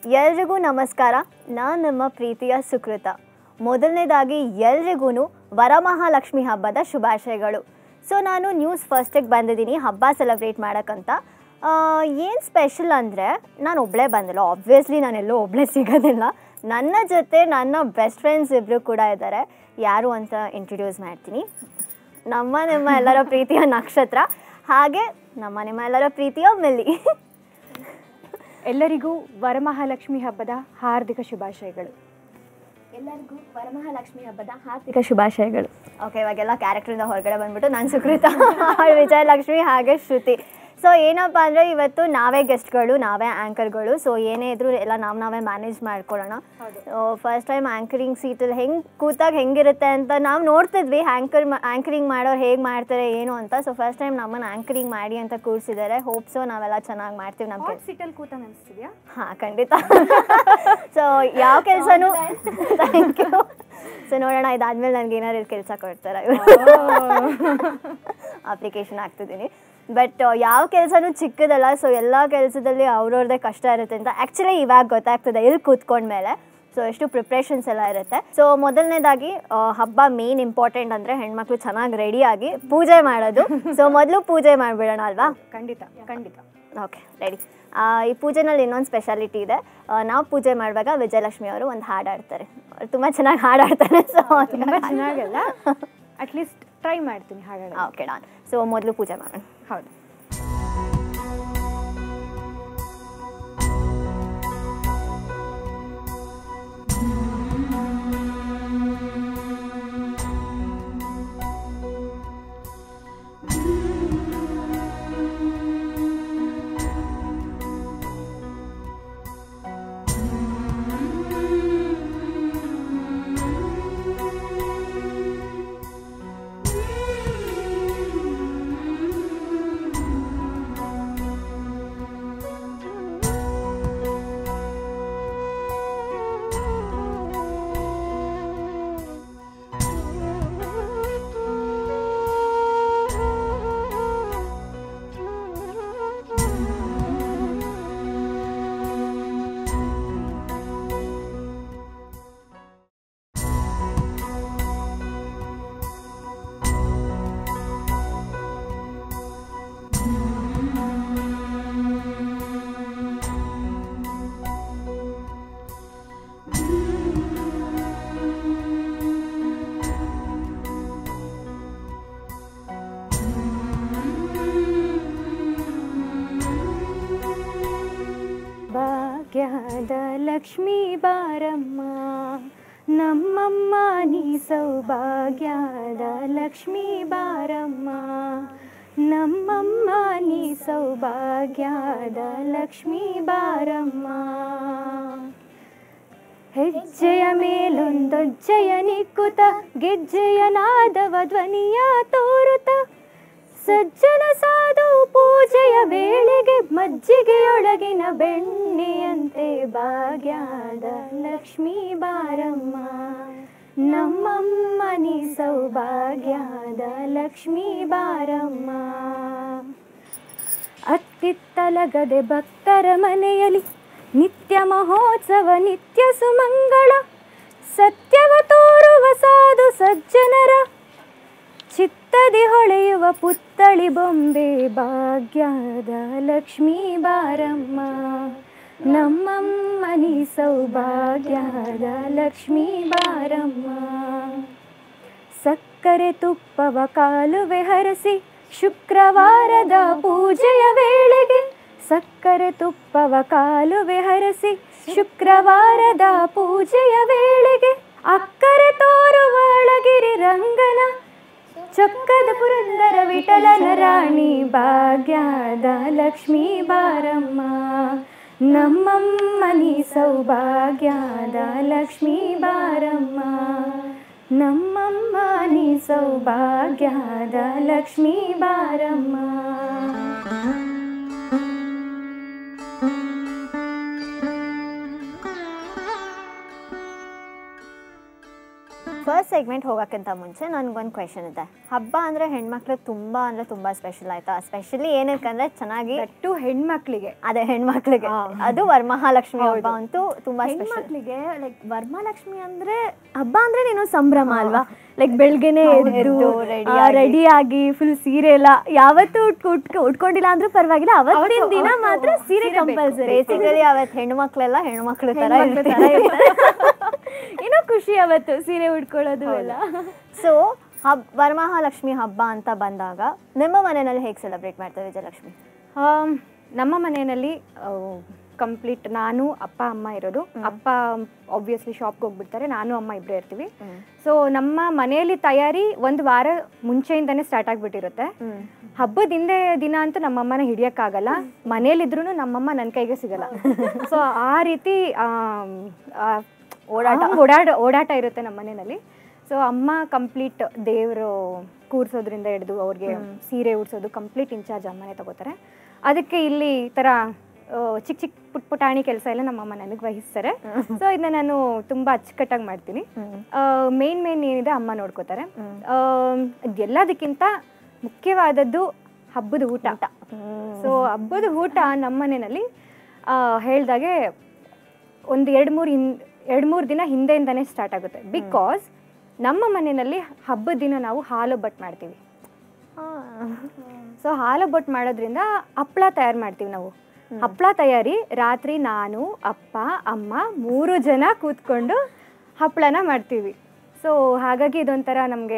ಎಲ್ರಿಗೂ ನಮಸ್ಕಾರ ನಾನು ನಿಮ್ಮ ಪ್ರೀತಿಯ ಸುಕೃತ ಮೊದಲನೇದಾಗಿ ಎಲ್ರಿಗೂ ವರಮಹಾಲಕ್ಷ್ಮಿ ಹಬ್ಬದ ಶುಭಾಶಯಗಳು ಸೊ ನಾನು ನ್ಯೂಸ್ ಫಸ್ಟಿಗೆ ಬಂದಿದ್ದೀನಿ ಹಬ್ಬ ಸೆಲೆಬ್ರೇಟ್ ಮಾಡೋಕ್ಕಂತ ಏನು ಸ್ಪೆಷಲ್ ಅಂದರೆ ನಾನು ಒಬ್ಬಳೇ ಬಂದಿಲ್ಲ ಆಬ್ವಿಯಸ್ಲಿ ನಾನೆಲ್ಲೂ ಒಬ್ಬಳೇ ಸಿಗೋದಿಲ್ಲ ನನ್ನ ಜೊತೆ ನನ್ನ ಬೆಸ್ಟ್ ಫ್ರೆಂಡ್ಸ್ ಇಬ್ಬರು ಕೂಡ ಇದ್ದಾರೆ ಯಾರು ಅಂತ ಇಂಟ್ರೊಡ್ಯೂಸ್ ಮಾಡ್ತೀನಿ ನಮ್ಮ ನಿಮ್ಮ ಎಲ್ಲರ ಪ್ರೀತಿಯ ನಕ್ಷತ್ರ ಹಾಗೆ ನಮ್ಮ ನಿಮ್ಮ ಎಲ್ಲರ ಪ್ರೀತಿಯ ಮಿಲ್ಲಿ ಎಲ್ಲರಿಗೂ ವರಮಹಾಲಕ್ಷ್ಮಿ ಹಬ್ಬದ ಹಾರ್ದಿಕ ಶುಭಾಶಯಗಳು ಎಲ್ಲರಿಗೂ ವರಮಹಾಲಕ್ಷ್ಮಿ ಹಬ್ಬದ ಹಾರ್ದಿಕ ಶುಭಾಶಯಗಳು ಓಕೆ ಇವಾಗೆಲ್ಲ ಕ್ಯಾರೆಕ್ಟ್ರಿಂದ ಹೊರಗಡೆ ಬಂದ್ಬಿಟ್ಟು ನಾನು ಸುಕೃತ ಅವಳು ವಿಜಯಲಕ್ಷ್ಮಿ ಹಾಗೆ ಶ್ರುತಿ ಸೊ ಏನಪ್ಪ ಅಂದರೆ ಇವತ್ತು ನಾವೇ ಗೆಸ್ಟ್ಗಳು ನಾವೇ ಆ್ಯಂಕರ್ಗಳು ಸೊ ಏನೇ ಇದ್ರೂ ಎಲ್ಲ ನಾವು ನಾವೇ ಮ್ಯಾನೇಜ್ ಮಾಡ್ಕೊಳ್ಳೋಣ ಫಸ್ಟ್ ಟೈಮ್ ಆ್ಯಂಕರಿಂಗ್ ಸೀಟಲ್ಲಿ ಹೆಂಗೆ ಕೂತಾಗ ಹೆಂಗಿರುತ್ತೆ ಅಂತ ನಾವು ನೋಡ್ತಿದ್ವಿ ಆ್ಯಂಕರ್ ಆ್ಯಂಕರಿಂಗ್ ಮಾಡೋರು ಹೇಗೆ ಮಾಡ್ತಾರೆ ಏನು ಅಂತ ಸೊ ಫಸ್ಟ್ ಟೈಮ್ ನಮ್ಮನ್ನು ಆ್ಯಂಕರಿಂಗ್ ಮಾಡಿ ಅಂತ ಕೂರಿಸಿದ್ದಾರೆ ಹೋಪ್ ಸೊ ನಾವೆಲ್ಲ ಚೆನ್ನಾಗಿ ಮಾಡ್ತೀವಿ ನಮ್ಮ ಹಾಟ್ ಸೀಟಲ್ಲಿ ಕೂತ ಅನಿಸ್ತಿದ್ಯಾ ಹಾಂ ಖಂಡಿತ ಸೊ ಯಾವ ಕೆಲಸನೂ ಥ್ಯಾಂಕ್ ಯು ಸೊ ನೋಡೋಣ ಇದಾದ್ಮೇಲೆ ನನಗೆ ಏನಾದ್ರು ಕೆಲಸ ಕೊಡ್ತಾರೆ ಅಪ್ಲಿಕೇಶನ್ ಹಾಕ್ತಿದ್ದೀನಿ ಬಟ್ ಯಾವ ಕೆಲಸನೂ ಚಿಕ್ಕದಲ್ಲ ಸೊ ಎಲ್ಲ ಕೆಲಸದಲ್ಲಿ ಅವ್ರವ್ರದ್ದೇ ಕಷ್ಟ ಇರುತ್ತೆ ಅಂತ ಆ್ಯಕ್ಚುಲಿ ಇವಾಗ ಗೊತ್ತಾಗ್ತದೆ ಇಲ್ಲಿ ಕೂತ್ಕೊಂಡ್ಮೇಲೆ ಸೊ ಎಷ್ಟು ಪ್ರಿಪ್ರೇಷನ್ಸ್ ಎಲ್ಲ ಇರುತ್ತೆ ಸೊ ಮೊದಲನೇದಾಗಿ ಆ, ಹಬ್ಬ ಮೇನ್ ಇಂಪಾರ್ಟೆಂಟ್ ಅಂದರೆ ಹೆಣ್ಮಕ್ಳು ಚೆನ್ನಾಗಿ ರೆಡಿಯಾಗಿ ಪೂಜೆ ಮಾಡೋದು ಸೊ ಮೊದಲು ಪೂಜೆ ಮಾಡಿಬಿಡೋಣ ಅಲ್ವಾ ಖಂಡಿತ ಖಂಡಿತ ಓಕೆ ರೆಡಿ ಈ ಪೂಜೆನಲ್ಲಿ ಇನ್ನೊಂದು ಸ್ಪೆಷಾಲಿಟಿ ಇದೆ ಆ, ನಾವು ಪೂಜೆ ಮಾಡುವಾಗ ವಿಜಯಲಕ್ಷ್ಮಿ ಅವರು ಒಂದು ಹಾಡು ಆಡ್ತಾರೆ ಅವ್ರು ತುಂಬ ಚೆನ್ನಾಗಿ ಹಾಡು ಆಡ್ತಾರೆ ಸೊ ತುಂಬ ಚೆನ್ನಾಗಲ್ಲ ಅಟ್ಲೀಸ್ಟ್ ಟ್ರೈ ಮಾಡ್ತೀನಿ ಹಾಡೋಣ ಓಕೆ ಡಾನ್ ಸೊ ಮೊದಲು ಪೂಜೆ ಮಾಡೋಣ ಹೌದು ಭಾಗ್ಯದ ಲಕ್ಷ್ಮೀ ಬಾರಮ್ಮ ನಮ್ಮಮ್ಮ ನೀ ಸೌಭಾಗ್ಯದ ಲಕ್ಷ್ಮೀ ಬಾರಮ್ಮ ನಮ್ಮಮ್ಮ ನೀ ಸೌಭಾಗ್ಯದ ಲಕ್ಷ್ಮೀ ಬಾರಮ್ಮ ಹೆಜ್ಜೆಯ ಮೇಲೊಂದೊಜ್ಜೆಯ ನಿಕ್ಕುತ ಗೆಜ್ಜೆಯ ನಾದವ ಧ್ವನಿಯ ತೋರುತ ಸಜ್ಜನ ಸಾಧು ಪೂಜೆಯ ವೇಳೆಗೆ ಮಜ್ಜಿಗೆಯೊಳಗಿನ ಬೆಣ್ಣೆಯಂತೆ ಭಾಗ್ಯದ ಲಕ್ಷ್ಮೀ ಬಾರಮ್ಮ ನಮ್ಮಮ್ಮ ನೀ ಸೌಭಾಗ್ಯದ ಲಕ್ಷ್ಮೀ ಬಾರಮ್ಮ ಅತ್ತಿತ್ತಲಗದೆ ಭಕ್ತರ ಮನೆಯಲ್ಲಿ ನಿತ್ಯ ಮಹೋತ್ಸವ ನಿತ್ಯ ಸುಮಂಗಳ ಸತ್ಯವ ತೋರುವ ಸಾಧು ಸಜ್ಜನರ ಚಿತ್ತದಿ ಹೊಳೆಯುವ ಪುತ್ತಳಿ ಬೊಂಬೆ ಭಾಗ್ಯದ ಲಕ್ಷ್ಮೀ ಬಾರಮ್ಮ ನಮ್ಮಮ್ಮ ನೀ ಸೌಭಾಗ್ಯದ ಲಕ್ಷ್ಮೀ ಬಾರಮ್ಮ ಸಕ್ಕರೆ ತುಪ್ಪವ ಕಾಲುವೆ ಹರಸಿ ಶುಕ್ರವಾರದ ಪೂಜೆಯ ವೇಳೆಗೆ ಸಕ್ಕರೆ ತುಪ್ಪವ ಕಾಲುವೆ ಹರಸಿ ಶುಕ್ರವಾರದ ಪೂಜೆಯ ವೇಳೆಗೆ ಅಕ್ಕರೆ ತೋರುವ ಅಳಗಿರಿ ರಂಗನ ಚೊಕ್ಕದ ಪುರಂದರ ವಿಠಲನ ರಾಣಿ ಭಾಗ್ಯದ ಲಕ್ಷ್ಮೀ ಬಾರಮ್ಮ ನಮ್ಮಮ್ಮ ನೀ ಸೌಭಾಗ್ಯದ ಲಕ್ಷ್ಮೀ ಬಾರಮ್ಮ ನಮ್ಮಮ್ಮ ನೀ ಸೌಭಾಗ್ಯದ ಲಕ್ಷ್ಮೀ ಬಾರಮ್ಮ ಫಸ್ಟ್ ಸೆಗ್ಮೆಂಟ್ ಹೋಗೋಕ್ಕಿಂತ ಮುಂಚೆ ನನಗೊಂದು ಕ್ವೆಶನ್ ಇದೆ ಹಬ್ಬ ಅಂದರೆ ಹೆಣ್ಮಕ್ಳಿಗೆ ತುಂಬ ಅಂದರೆ ತುಂಬ ಸ್ಪೆಷಲ್ ಆಯ್ತಾ ಸ್ಪೆಷಲಿ ಏನಕ್ಕಂದ್ರೆ ಚೆನ್ನಾಗಿ ದಟ್ಟು ಹೆಣ್ಮಕ್ಳಿಗೆ ಅದೇ ಹೆಣ್ಮಕ್ಳಿಗೆ ಅದು ವರಮಹಾಲಕ್ಷ್ಮಿ ಹಬ್ಬ ಅಂತೂ ತುಂಬ ಸ್ಪೆಷಲ್ ಹೆಣ್ಮಕ್ಳಿಗೆ ಲೈಕ್ ವರಮಹಾಲಕ್ಷ್ಮಿ ಅಂದ್ರೆ ಹಬ್ಬ ಅಂದ್ರೆ ನೀನು ಸಂಭ್ರಮ ಅಲ್ವಾ ಲೈಕ್ ಬೆಳ್ಗೆನೆ ಹೌದು, ಎದ್ದು ready ಆಗಿ. ರೆಡಿ ಆಗಿ ಫುಲ್ ಸೀರೆ ಎಲ್ಲ ಯಾವತ್ತೂ ಉಟ್- ಉಟ್- ಉಟ್ಕೊಂಡಿಲ್ಲ ಅಂದ್ರೂ ಪರವಾಗಿಲ್ಲ ಅವತ್ತಿನ ದಿನ ಮಾತ್ರ ಸೀರೆ ಕಂಪಲ್ಸರಿ ಬೇಸಿಕಲಿ ಅವತ್ತು ಹೆಣ್ಮಕ್ಳೆಲ್ಲ ಹೆಣ್ಮಕ್ಳು ಥರ ಏನೋ ಖುಷಿ ಅವತ್ತು ಸೀರೆ ಉಟ್ಕೊಳ್ಳೋದು ಎಲ್ಲ ಸೊ ಹಬ್ ವರಮಹಾಲಕ್ಷ್ಮಿ ಹಬ್ಬ ಅಂತ ಬಂದಾಗ ನಿಮ್ಮ ಮನೆಯಲ್ಲಿ ಹೇಗೆ ಸೆಲೆಬ್ರೇಟ್ ಮಾಡ್ತಾರೆ ವಿಜಯಲಕ್ಷ್ಮಿ ಆಮ್, ನಮ್ಮ ಮನೆಯಲ್ಲಿ ಕಂಪ್ಲೀಟ್ ನಾನು ಅಪ್ಪ ಅಮ್ಮ ಇರೋದು ಅಪ್ಪ ಆಬ್ವಿಯಸ್ಲಿ ಶಾಪ್ಗೆ ಹೋಗ್ಬಿಡ್ತಾರೆ ನಾನು ಅಮ್ಮ ಇಬ್ಬರೇ ಇರ್ತೀವಿ ಸೊ ನಮ್ಮ ಮನೆಯಲ್ಲಿ ತಯಾರಿ ಒಂದು ವಾರ ಮುಂಚೆಯಿಂದನೇ ಸ್ಟಾರ್ಟ್ ಆಗಿಬಿಟ್ಟಿರುತ್ತೆ ಹಬ್ಬದ ಹಿಂದೆ ದಿನ ಅಂತೂ ನಮ್ಮಮ್ಮನ ಹಿಡಿಯೋಕ್ಕಾಗಲ್ಲ ಮನೇಲಿದ್ರು ನಮ್ಮಮ್ಮ ನನ್ನ ಕೈಗೆ ಸಿಗಲ್ಲ ಸೊ ಆ ರೀತಿ ಆಮ್, ಆ, ಓಡಾಟ. ಹಂಗ್ ಓಡಾಡ ಓಡಾಟ ಇರುತ್ತೆ ನಮ್ಮ ಮನೆಯಲ್ಲಿ ಸೊ ಅಮ್ಮ ಕಂಪ್ಲೀಟ್ ದೇವರು ಕೂರ್ಸೋದ್ರಿಂದ ಹಿಡಿದು ಅವ್ರಿಗೆ ಸೀರೆ ಉಡ್ಸೋದು ಕಂಪ್ಲೀಟ್ ಇನ್ಚಾರ್ಜ್ ಅಮ್ಮನೇ ತಗೋತಾರೆ ಅದಕ್ಕೆ ಇಲ್ಲಿ ಈ ಥರ ಆ, ಚಿಕ್ಕ ಚಿಕ್ಕ ಪುಟ್ ಪುಟಾಣಿ ಕೆಲಸ ಎಲ್ಲ ನಮ್ಮಮ್ಮ ನನಗೆ ವಹಿಸ್ತಾರೆ ಸೊ ಇದನ್ನ ನಾನು ತುಂಬ ಅಚ್ಚುಕಟ್ಟಾಗಿ ಮಾಡ್ತೀನಿ ಮೇನ್ ಮೇನ್ ಏನಿದೆ ಅಮ್ಮ ನೋಡ್ಕೋತಾರೆ ಎಲ್ಲದಕ್ಕಿಂತ ಮುಖ್ಯವಾದದ್ದು ಹಬ್ಬದ ಊಟ ಸೊ ಹಬ್ಬದ ಊಟ ನಮ್ಮ ಮನೆಯಲ್ಲಿ ಹೇಳ್ದಾಗೆ ಒಂದು ಎರಡು ಮೂರು ಹಿನ್ ಎರಡು ಮೂರು ದಿನ ಹಿಂದೆಯಿಂದನೇ ಸ್ಟಾರ್ಟ್ ಆಗುತ್ತೆ ಬಿಕಾಸ್ ನಮ್ಮ ಮನೆಯಲ್ಲಿ ಹಬ್ಬದ ದಿನ ನಾವು ಹಾಲೊಬ್ಬಟ್ಟು ಮಾಡ್ತೀವಿ ಸೊ ಹಾಲೊಬ್ಬಟ್ಟು ಮಾಡೋದ್ರಿಂದ ಹಪ್ಪಳ ತಯಾರು ಮಾಡ್ತೀವಿ ನಾವು ಹಪ್ಪಳ ತಯಾರಿ ರಾತ್ರಿ ನಾನು ಅಪ್ಪ ಅಮ್ಮ ಮೂರು ಜನ ಕೂತ್ಕೊಂಡು ಹಪ್ಪಳನ ಮಾಡ್ತೀವಿ ಸೊ ಹಾಗಾಗಿ ಇದೊಂಥರ ನಮಗೆ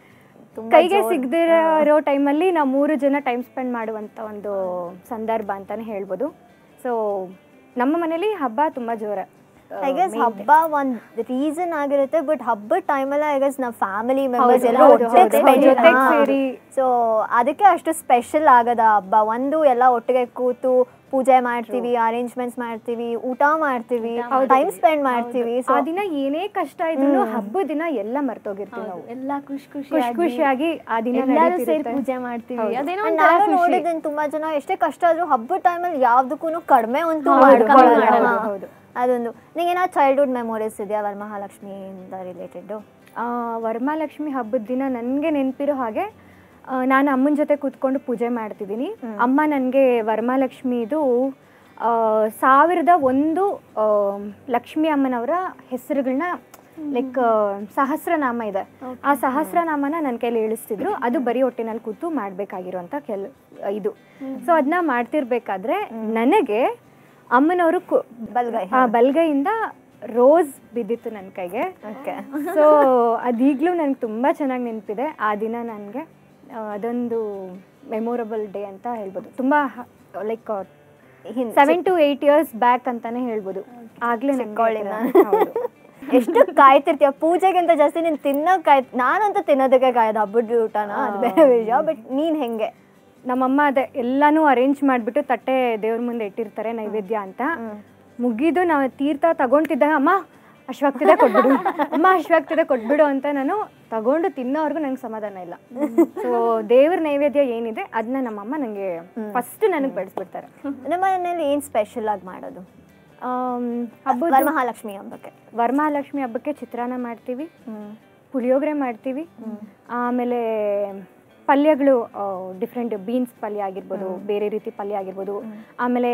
ಕೈಗೆ ಸಿಗದಿರೋ ಟೈಮಲ್ಲಿ ನಾವು ಮೂರು ಜನ ಟೈಮ್ ಸ್ಪೆಂಡ್ ಮಾಡುವಂಥ ಒಂದು ಸಂದರ್ಭ ಅಂತಲೇ ಹೇಳ್ಬೋದು ಸೊ ನಮ್ಮ ಮನೇಲಿ ಹಬ್ಬ ತುಂಬ ಜೋರ ಐ ಗೆಸ್ ಹಬ್ಬ ಒಂದ್ ರೀಸನ್ ಆಗಿರುತ್ತೆ ಬಟ್ ಹಬ್ಬದ ಟೈಮಲ್ಲಿ ಐ ಗೆಸ್ ನಾವು ಫ್ಯಾಮಿಲಿ ಮೆಂಬರ್ಸ್ ಎಲ್ಲ ಹೌದು, ಹೌದು, ಹೌದು, ಜೊತೆಗ್ ಸೇರಿ. ಸೊ ಅದಕ್ಕೆ ಅಷ್ಟು ಸ್ಪೆಷಲ್ ಆಗದ ಹಬ್ಬ ಒಂದು ಎಲ್ಲ ಒಟ್ಟಿಗೆ ಕೂತು ಪೂಜೆ ಮಾಡ್ತೀವಿ ಅರೇಂಜ್ಮೆಂಟ್ಸ್ ಮಾಡ್ತೀವಿ ಊಟ ಮಾಡ್ತೀವಿ ಟೈಮ್ ಸ್ಪೆಂಡ್ ಮಾಡ್ತೀವಿ ಸೊ ಆ ದಿನ ಏನೇ ಕಷ್ಟ ಇದ್ರು ಹಬ್ಬದ ದಿನ ಎಲ್ಲ ಮರ್ತೋಗಿರ್ತೀವಿ ನಾವು ಎಲ್ಲ ಖುಷಿ ಖುಷಿ ಖುಷಿ ಖುಷಿಯಾಗಿ ಆ ದಿನ ಎಲ್ಲರೂ ಸೇರಿ ನಡೀತಿರುತ್ತೆ. ಪೂಜೆ ಮಾಡ್ತೀವಿ ಹೌದು. ಅದೇನೋ And ಒಂಥರ ನಾನು ಖುಷಿ. ನೋಡಿದ್ದೀನಿ ತುಂಬಾ ಜನ ಎಷ್ಟೇ ಕಷ್ಟ ಆದ್ರೂ ಹಬ್ಬದ ಟೈಮಲ್ಲಿ ಯಾವ್ದಕ್ಕೂ ಕಡಿಮೆ ಅಂತೂ ಹೌದು, ಮಾಡ್ಕೊಳ್ಳಲ್ಲ. ಮಾಡಲ್ಲ, ಹಾ. ಹೌದು. ಅದೊಂದು ನಿಂಗೇನೋ ಚೈಲ್ಡ್ಹುಡ್ ಮೆಮೊರೀಸ್ ಇದೆಯಾ ವರಮಹಾಲಕ್ಷ್ಮಿಯಿಂದ ರಿಲೇಟೆಡ್ ಆ, ವರಮಹಾಲಕ್ಷ್ಮಿ ಹಬ್ಬದ ದಿನ ನನಗೆ ನೆನಪಿರೋ ಹಾಗೆ ಆ, ನಾನು ಅಮ್ಮನ ಜೊತೆ ಕೂತ್ಕೊಂಡು ಪೂಜೆ ಮಾಡ್ತಿದ್ದೀನಿ ಅಮ್ಮ ನನಗೆ ವರಮಹಾಲಕ್ಷ್ಮಿದು ಆ, ಸಾವಿರದ ಒಂದು ಆ, ಲಕ್ಷ್ಮಿ ಅಮ್ಮನವರ ಹೆಸರುಗಳನ್ನ ಲೈಕ್ ಸಹಸ್ರನಾಮ ಇದೆ ಆ ಸಹಸ್ರನಾಮನ ನನ್ನ ಕೈಲಿ ಇಳಿಸ್ತಿದ್ರು ಅದು ಬರೀ ಹೊಟ್ಟಿನಲ್ಲಿ ಕೂತು ಮಾಡಬೇಕಾಗಿರುವಂಥ ಕೆಲ ಇದು ಸೊ ಅದನ್ನ ಮಾಡ್ತಿರ್ಬೇಕಾದ್ರೆ ನನಗೆ ಅಮ್ಮನವರು ಕು ಬಲ್ಗೈ ಆ ಬಲ್ಗೈಯಿಂದ ರೋಸ್ ಬಿದ್ದಿತ್ತು ನನ್ನ ಕೈಗೆ ಓಕೆ ಸೊ ಅದೀಗಲೂ ನನಗೆ ತುಂಬ ಚೆನ್ನಾಗಿ ನೆನಪಿದೆ ಆ ದಿನ ನನಗೆ ಅದೊಂದು ಮೆಮೊರಬಲ್ ಡೇ ಅಂತ ಹೇಳ್ಬೋದು ತುಂಬ like seven to eight years back ಅಂತಾನೆ ಹೇಳ್ಬೋದು ಆಗ್ಲೇ ಚಿಕ್ಕವಳಿ ನಂಗೆ ಹೌದು. ಎಷ್ಟು ಕಾಯ್ತಿರ್ತೀಯ ಪೂಜೆಗಿಂತ ಜಾಸ್ತಿ ನೀನು ತಿನ್ನೋಕೆ ಕಾಯ್ ನಾನಂತೂ ತಿನ್ನೋದಕ್ಕೆ ಕಾಯ್ದು ಹಬ್ಬದ ಊಟನ ಅದು ಬೇರೆ ವಿಷಯ ಬಟ್ ನೀನು ಹೆಂಗೆ ನಮ್ಮಮ್ಮ ಅದೇ ಎಲ್ಲಾನು ಅರೇಂಜ್ ಮಾಡಿಬಿಟ್ಟು ತಟ್ಟೆ ದೇವ್ರ ಮುಂದೆ ಇಟ್ಟಿರ್ತಾರೆ ನೈವೇದ್ಯ ಅಂತ ಮುಗಿದು ನಾವು ತೀರ್ಥ ತಗೊಂತಿದ್ದಾಗ ಅಮ್ಮ ಅಶ್ವಾಗ್ತಿದೆ ಕೊಟ್ಬಿಡು ಅಮ್ಮ ಅಶ್ವಾಗ್ತಿದೆ ಕೊಟ್ಬಿಡು ಅಂತ ನಾನು ತಗೊಂಡು ತಿನ್ನೋವರೆಗೂ ನಂಗೆ ಸಮಾಧಾನ ಇಲ್ಲ ಸೊ ದೇವ್ರ ನೈವೇದ್ಯ ಏನಿದೆ ಅದನ್ನ ನಮ್ಮಮ್ಮ ನನಗೆ ಫಸ್ಟ್ ನನಗೆ ಬಡಿಸ್ಬಿಡ್ತಾರೆ ನಮ್ಮ ಮನೇಲಿ ಏನು ಸ್ಪೆಷಲ್ ಆಗಿ ಮಾಡೋದು ಹಬ್ಬದ ವರಮಹಾಲಕ್ಷ್ಮಿ ಹಬ್ಬಕ್ಕೆ ವರಮಹಾಲಕ್ಷ್ಮಿ ಹಬ್ಬಕ್ಕೆ ಚಿತ್ರಾನ್ನ ಮಾಡ್ತೀವಿ ಪುಳಿಯೋಗರೆ ಮಾಡ್ತೀವಿ ಆಮೇಲೆ ಪಲ್ಯಗಳು ಡಿಫ್ರೆಂಟ್ ಬೀನ್ಸ್ ಪಲ್ಯ ಆಗಿರ್ಬೋದು ಬೇರೆ ರೀತಿ ಪಲ್ಯ ಆಗಿರ್ಬೋದು ಆಮೇಲೆ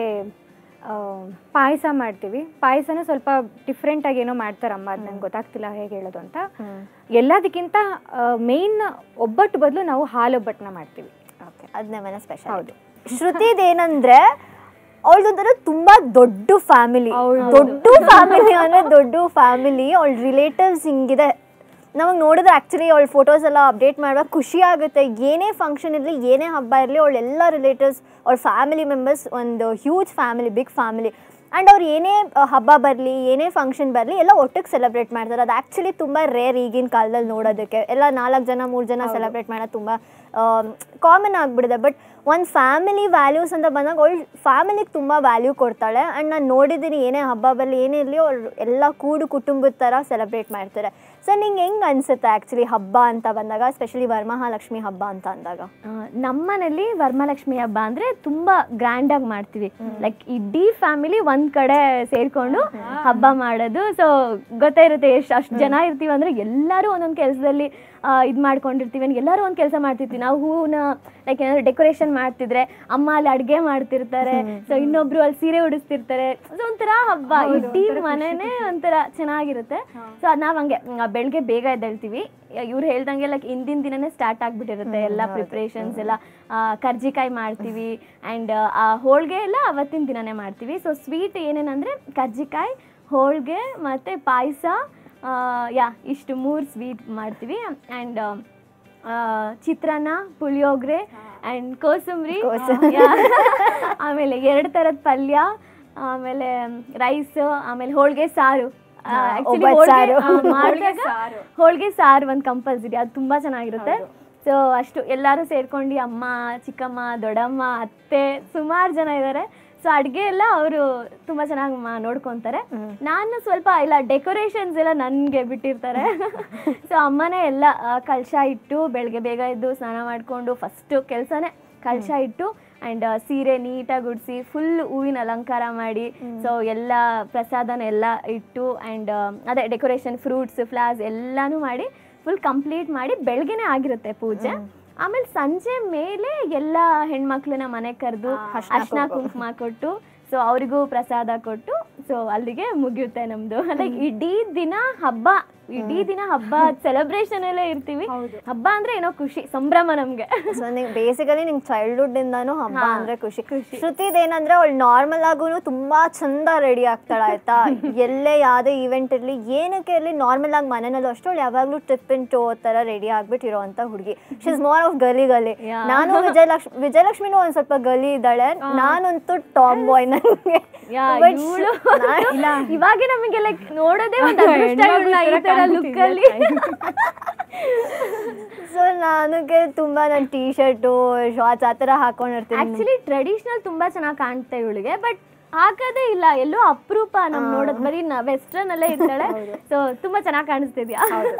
ಪಾಯಸ ಮಾಡ್ತೀವಿ ಪಾಯಸನ ಸ್ವಲ್ಪ ಡಿಫ್ರೆಂಟಾಗಿ ಏನೋ ಮಾಡ್ತಾರೆ ಅಮ್ಮ ಅದು ನಂಗೆ ಗೊತ್ತಾಗ್ತಿಲ್ಲ ಹೇಗೆ ಹೇಳೋದು ಅಂತ ಎಲ್ಲದಕ್ಕಿಂತ ಮೇಯ್ನ್ ಒಬ್ಬಟ್ಟು ಬದಲು ನಾವು ಹಾಲು ಒಬ್ಬಟ್ಟನ್ನ ಮಾಡ್ತೀವಿ ಓಕೆ ಅದು ನಮ್ಮನೆ ಸ್ಪೆಷಲ್ ಹೌದು ಶ್ರುತಿದೇನಂದ್ರೆ ಅವಳದೊಂಥರ ತುಂಬಾ ದೊಡ್ಡ ಫ್ಯಾಮಿಲಿ ದೊಡ್ಡ ಫ್ಯಾಮಿಲಿ ಅಂದ್ರೆ ದೊಡ್ಡ ಫ್ಯಾಮಿಲಿ ಅವಳ ರಿಲೇಟಿವ್ಸ್ ಹಿಂಗಿದೆ ನಮಗೆ ನೋಡಿದ್ರೆ ಆ್ಯಕ್ಚುಲಿ ಅವಳ ಫೋಟೋಸ್ ಎಲ್ಲ ಅಪ್ಡೇಟ್ ಮಾಡುವಾಗ ಖುಷಿ ಆಗುತ್ತೆ ಏನೇ ಫಂಕ್ಷನ್ ಇರಲಿ ಏನೇ ಹಬ್ಬ ಇರಲಿ ಅವಳ ಎಲ್ಲ ರಿಲೇಟಿವ್ಸ್ ಅವ್ರ ಫ್ಯಾಮಿಲಿ ಮೆಂಬರ್ಸ್ ಒಂದು huge family big family and ಅವ್ರು ಏನೇ ಆ, ಹಬ್ಬ ಬರಲಿ ಏನೇ ಫಂಕ್ಷನ್ ಬರಲಿ ಎಲ್ಲ ಒಟ್ಟಿಗೆ ಸೆಲೆಬ್ರೇಟ್ ಮಾಡ್ತಾರೆ ಅದು ಆ್ಯಕ್ಚುಲಿ ತುಂಬ ರೇರ್ ಈಗಿನ ಕಾಲದಲ್ಲಿ ನೋಡೋದಕ್ಕೆ ಎಲ್ಲ ನಾಲ್ಕು ಜನ ಮೂರು ಜನ ಸೆಲೆಬ್ರೇಟ್ ಮಾಡೋದು ತುಂಬ ಕಾಮನ್ ಆಗಿಬಿಡಿದೆ ಬಟ್ ಒಂದು ಫ್ಯಾಮಿಲಿ ವ್ಯಾಲ್ಯೂಸ್ ಅಂತ ಬಂದಾಗ ಅವಳು ಫ್ಯಾಮಿಲಿಗೆ ತುಂಬ ವ್ಯಾಲ್ಯೂ ಕೊಡ್ತಾಳೆ ಆ್ಯಂಡ್ ನಾನು ನೋಡಿದ್ದೀನಿ ಏನೇ ಹಬ್ಬ ಬರಲಿ ಏನೇ ಇರಲಿ ಅವ್ರು ಎಲ್ಲ ಕೂಡು ಕುಟುಂಬದ ಥರ ಸೆಲೆಬ್ರೇಟ್ ಮಾಡ್ತಾರೆ ಸೊ ನಿಂಗೆ ಹೆಂಗೆ ಅನಿಸುತ್ತೆ ಆ್ಯಕ್ಚುಲಿ ಹಬ್ಬ ಅಂತ ಬಂದಾಗ ಸ್ಪೆಷಲಿ ವರಮಹಾಲಕ್ಷ್ಮಿ ಹಬ್ಬ ಅಂತ ಅಂದಾಗ ನಮ್ಮನೇಲಿ ವರಮಹಾಲಕ್ಷ್ಮಿ ಹಬ್ಬ ಅಂದ್ರೆ ತುಂಬಾ ಗ್ರ್ಯಾಂಡ್ ಆಗಿ ಮಾಡ್ತೀವಿ ಲೈಕ್ ಇಡೀ ಫ್ಯಾಮಿಲಿ ಒಂದ್ ಕಡೆ ಸೇರ್ಕೊಂಡು ಹಬ್ಬ ಮಾಡೋದು ಸೊ ಗೊತ್ತೇ ಇರುತ್ತೆ ಎಷ್ಟು ಅಷ್ಟು ಜನ ಇರ್ತೀವಿ ಅಂದ್ರೆ ಎಲ್ಲರೂ ಒಂದೊಂದು ಕೆಲಸದಲ್ಲಿ ಇದು ಮಾಡ್ಕೊಂಡಿರ್ತೀವಿ ಎಲ್ಲರೂ ಒಂದು ಕೆಲಸ ಮಾಡ್ತಿರ್ತೀವಿ ನಾವು ಹೂವನ್ನ ಲೈಕ್ ಏನಾದ್ರು ಡೆಕೋರೇಷನ್ ಮಾಡ್ತಿದ್ರೆ ಅಮ್ಮ ಅಲ್ಲಿ ಅಡುಗೆ ಮಾಡ್ತಿರ್ತಾರೆ ಸೊ ಇನ್ನೊಬ್ರು ಅಲ್ಲಿ ಸೀರೆ ಉಡಿಸ್ತಿರ್ತಾರೆ ಸೊ ಒಂಥರ ಹಬ್ಬ ಇಡೀ ಮನೆನೇ ಒಂಥರ ಚೆನ್ನಾಗಿರುತ್ತೆ ಸೊ ನಾವು ಹಂಗೆ ಮ್, ಬೆಳಗ್ಗೆ ಬೇಗ ಎದ್ದೇಳ್ತೀವಿ ಇವ್ರು ಹೇಳ್ದಂಗೆ ಲೈಕ್ ಹಿಂದಿನ ದಿನನೇ ಸ್ಟಾರ್ಟ್ ಆಗ್ಬಿಟ್ಟಿರುತ್ತೆ ಎಲ್ಲ ಪ್ರಿಪ್ರೇಷನ್ಸ್ ಎಲ್ಲ ಆ, ಕರ್ಜಿಕಾಯಿ ಮಾಡ್ತೀವಿ ಆ್ಯಂಡ್ ಆ ಹೋಳಿಗೆ ಎಲ್ಲ ಅವತ್ತಿನ ದಿನನೇ ಮಾಡ್ತೀವಿ ಸೊ ಸ್ವೀಟ್ ಏನೇನಂದರೆ ಕರ್ಜಿಕಾಯಿ ಹೋಳಿಗೆ ಮತ್ತು ಪಾಯಸ ಯಾ ಇಷ್ಟು ಮೂರು ಸ್ವೀಟ್ ಮಾಡ್ತೀವಿ ಆ್ಯಂಡ್ ಚಿತ್ರಾನ್ನ ಪುಳಿಯೋಗರೆ ಆ್ಯಂಡ್ ಕೋಸಂಬರಿ yeah. ಆಮೇಲೆ ಎರಡು ಥರದ ಪಲ್ಯ ಆಮೇಲೆ ರೈಸ್ ಆಮೇಲೆ ಹೋಳಿಗೆ ಸಾರು ಆ್ಯಕ್ಚುಲಿ ಒಬ್ಬಟ್ಟು ಹೋಳಿಗೆ ಸಾರು. ಮಾಡಿದಾಗ ಹೋಳಿಗೆ ಸಾರು ಒಂದು ಕಂಪಲ್ಸರಿ ಅದು ತುಂಬ ಚೆನ್ನಾಗಿರುತ್ತೆ ಸೊ ಅಷ್ಟು ಎಲ್ಲರೂ ಸೇರ್ಕೊಂಡು ಅಮ್ಮ ಚಿಕ್ಕಮ್ಮ ದೊಡ್ಡಮ್ಮ ಅತ್ತೆ ಸುಮಾರು ಜನ ಇದ್ದಾರೆ ಸೊ ಅಡುಗೆ ಎಲ್ಲ ಅವರು ತುಂಬ ಚೆನ್ನಾಗಿ ಮಾ ನೋಡ್ಕೊತಾರೆ ನಾನು ಸ್ವಲ್ಪ ಇಲ್ಲ ಡೆಕೋರೇಷನ್ಸ್ ಎಲ್ಲ ನನಗೆ ಬಿಟ್ಟಿರ್ತಾರೆ ಸೊ ಅಮ್ಮನೇ ಎಲ್ಲ ಆ, ಕಳಶ ಇಟ್ಟು ಬೆಳಗ್ಗೆ ಬೇಗ ಎದ್ದು ಸ್ನಾನ ಮಾಡಿಕೊಂಡು ಫಸ್ಟು ಕೆಲಸನೇ ಕಳಶ ಇಟ್ಟು ಆ್ಯಂಡ್ ಸೀರೆ ನೀಟಾಗಿ ಉಡಿಸಿ ಫುಲ್ ಹೂವಿನ ಅಲಂಕಾರ ಮಾಡಿ ಸೊ ಎಲ್ಲ ಪ್ರಸಾದನ ಎಲ್ಲ ಇಟ್ಟು ಆ್ಯಂಡ್ ಅದೇ ಡೆಕೋರೇಷನ್ ಫ್ರೂಟ್ಸ್ ಫ್ಲವರ್ಸ್ ಎಲ್ಲನೂ ಮಾಡಿ ಫುಲ್ ಕಂಪ್ಲೀಟ್ ಮಾಡಿ ಬೆಳಗ್ಗೆನೇ ಆಗಿರುತ್ತೆ ಪೂಜೆ ಆಮೇಲೆ ಸಂಜೆ ಮೇಲೆ ಎಲ್ಲ ಹೆಣ್ಮಕ್ಳನ್ನ ಮನೆ ಕರೆದು ಅರ್ಶಿನ ಕುಂಕುಮ ಕೊಟ್ಟು ಸೊ ಅವರಿಗೂ ಪ್ರಸಾದ ಕೊಟ್ಟು ಸೊ ಅಲ್ಲಿಗೆ ಮುಗಿಯುತ್ತೆ ನಮ್ದು ಲೈಕ್ ಇಡೀ ದಿನ ಹಬ್ಬ ಇಡೀ ದಿನ ಹಬ್ಬ ಸೆಲೆಬ್ರೇಷನ್ ಅಲ್ಲೇ ಇರ್ತೀವಿ ಹಬ್ಬ ಅಂದ್ರೆ ಏನೋ ಖುಷಿ ಸಂಭ್ರಮ ನಮ್ಗೆ ಸೊ ನಿಂಗೆ ಬೇಸಿಕಲಿ ನಿಂಗೆ ಚೈಲ್ಡ್ಹುಡ್ ಇಂದಾನು ಹಬ್ಬ ಅಂದ್ರೆ ಖುಷಿ ಶ್ರುತಿದ್ ಏನಂದ್ರೆ ಅವಳು ನಾರ್ಮಲ್ ಆಗೂ ತುಂಬಾ ಚಂದ ರೆಡಿ ಆಗ್ತಾಳೆ ಆಯ್ತಾ ಎಲ್ಲೇ ಯಾವ್ದೇ ಈವೆಂಟ್ ಇರ್ಲಿ ಏನಕ್ಕೆ ಇರ್ಲಿ ನಾರ್ಮಲ್ ಆಗಿ ಮನೆಯಲ್ಲೂ ಅಷ್ಟು ಅವಳು ಯಾವಾಗ್ಲೂ ಟ್ರಿಪ್ ಇನ್ ಟೋ ತರ ರೆಡಿ ಆಗ್ಬಿಟ್ಟಿರೋ ಅಂತ ಹುಡುಗಿ ಶಿ ಇಸ್ ಮೋರ್ ಆಫ್ ಗಲಿ ಗಲಿ Yeah. ನಾನು ವಿಜಯಲಕ್ಷ್ಮಿ ವಿಜಯಲಕ್ಷ್ಮಿನೂ ಒಂದ್ ಸ್ವಲ್ಪ ಗಲಿ ಇದ್ದಾಳೆ ನಾನಂತೂ ಟಾಮ್ ಬಾಯ್ ನನಗೆ ಯಾ, But ಇವ್ಳು ನಾ- ಇವಾಗ ನಮಗೆ ಲೈಕ್ ನೋಡೋದೇ ಒಂದು ಅದೃಷ್ಟ ಇವ್ಳನ್ನ ಈ ತರ ಲುಕ್ ಅಲ್ಲಿ ಸೊ ನನಗೆ ತುಂಬಾ ನಾನು ಟೀ ಶರ್ಟು ಶಾರ್ಟ್ಸ್ ಆ ಥರ ಹಾಕೊಂಡಿರ್ತೀನಿ ಆಕ್ಚುಲಿ ಟ್ರೆಡಿಷನಲ್ ತುಂಬಾ ಚೆನ್ನಾಗಿ ಕಾಣುತ್ತೆ ಇವಳಿಗೆ ಬಟ್ ಹಾಕೋದೇ ಇಲ್ಲ ಎಲ್ಲೋ ಅಪರೂಪ ನಮ್ ನೋಡೋದ್ ಬರೀ ವೆಸ್ಟರ್ನ್ ಅಲ್ಲೇ ಇರ್ತಾಳೆ ಸೊ ತುಂಬಾ ಚೆನ್ನಾಗಿ ಕಾಣಿಸ್ತಿದ್ಯಾ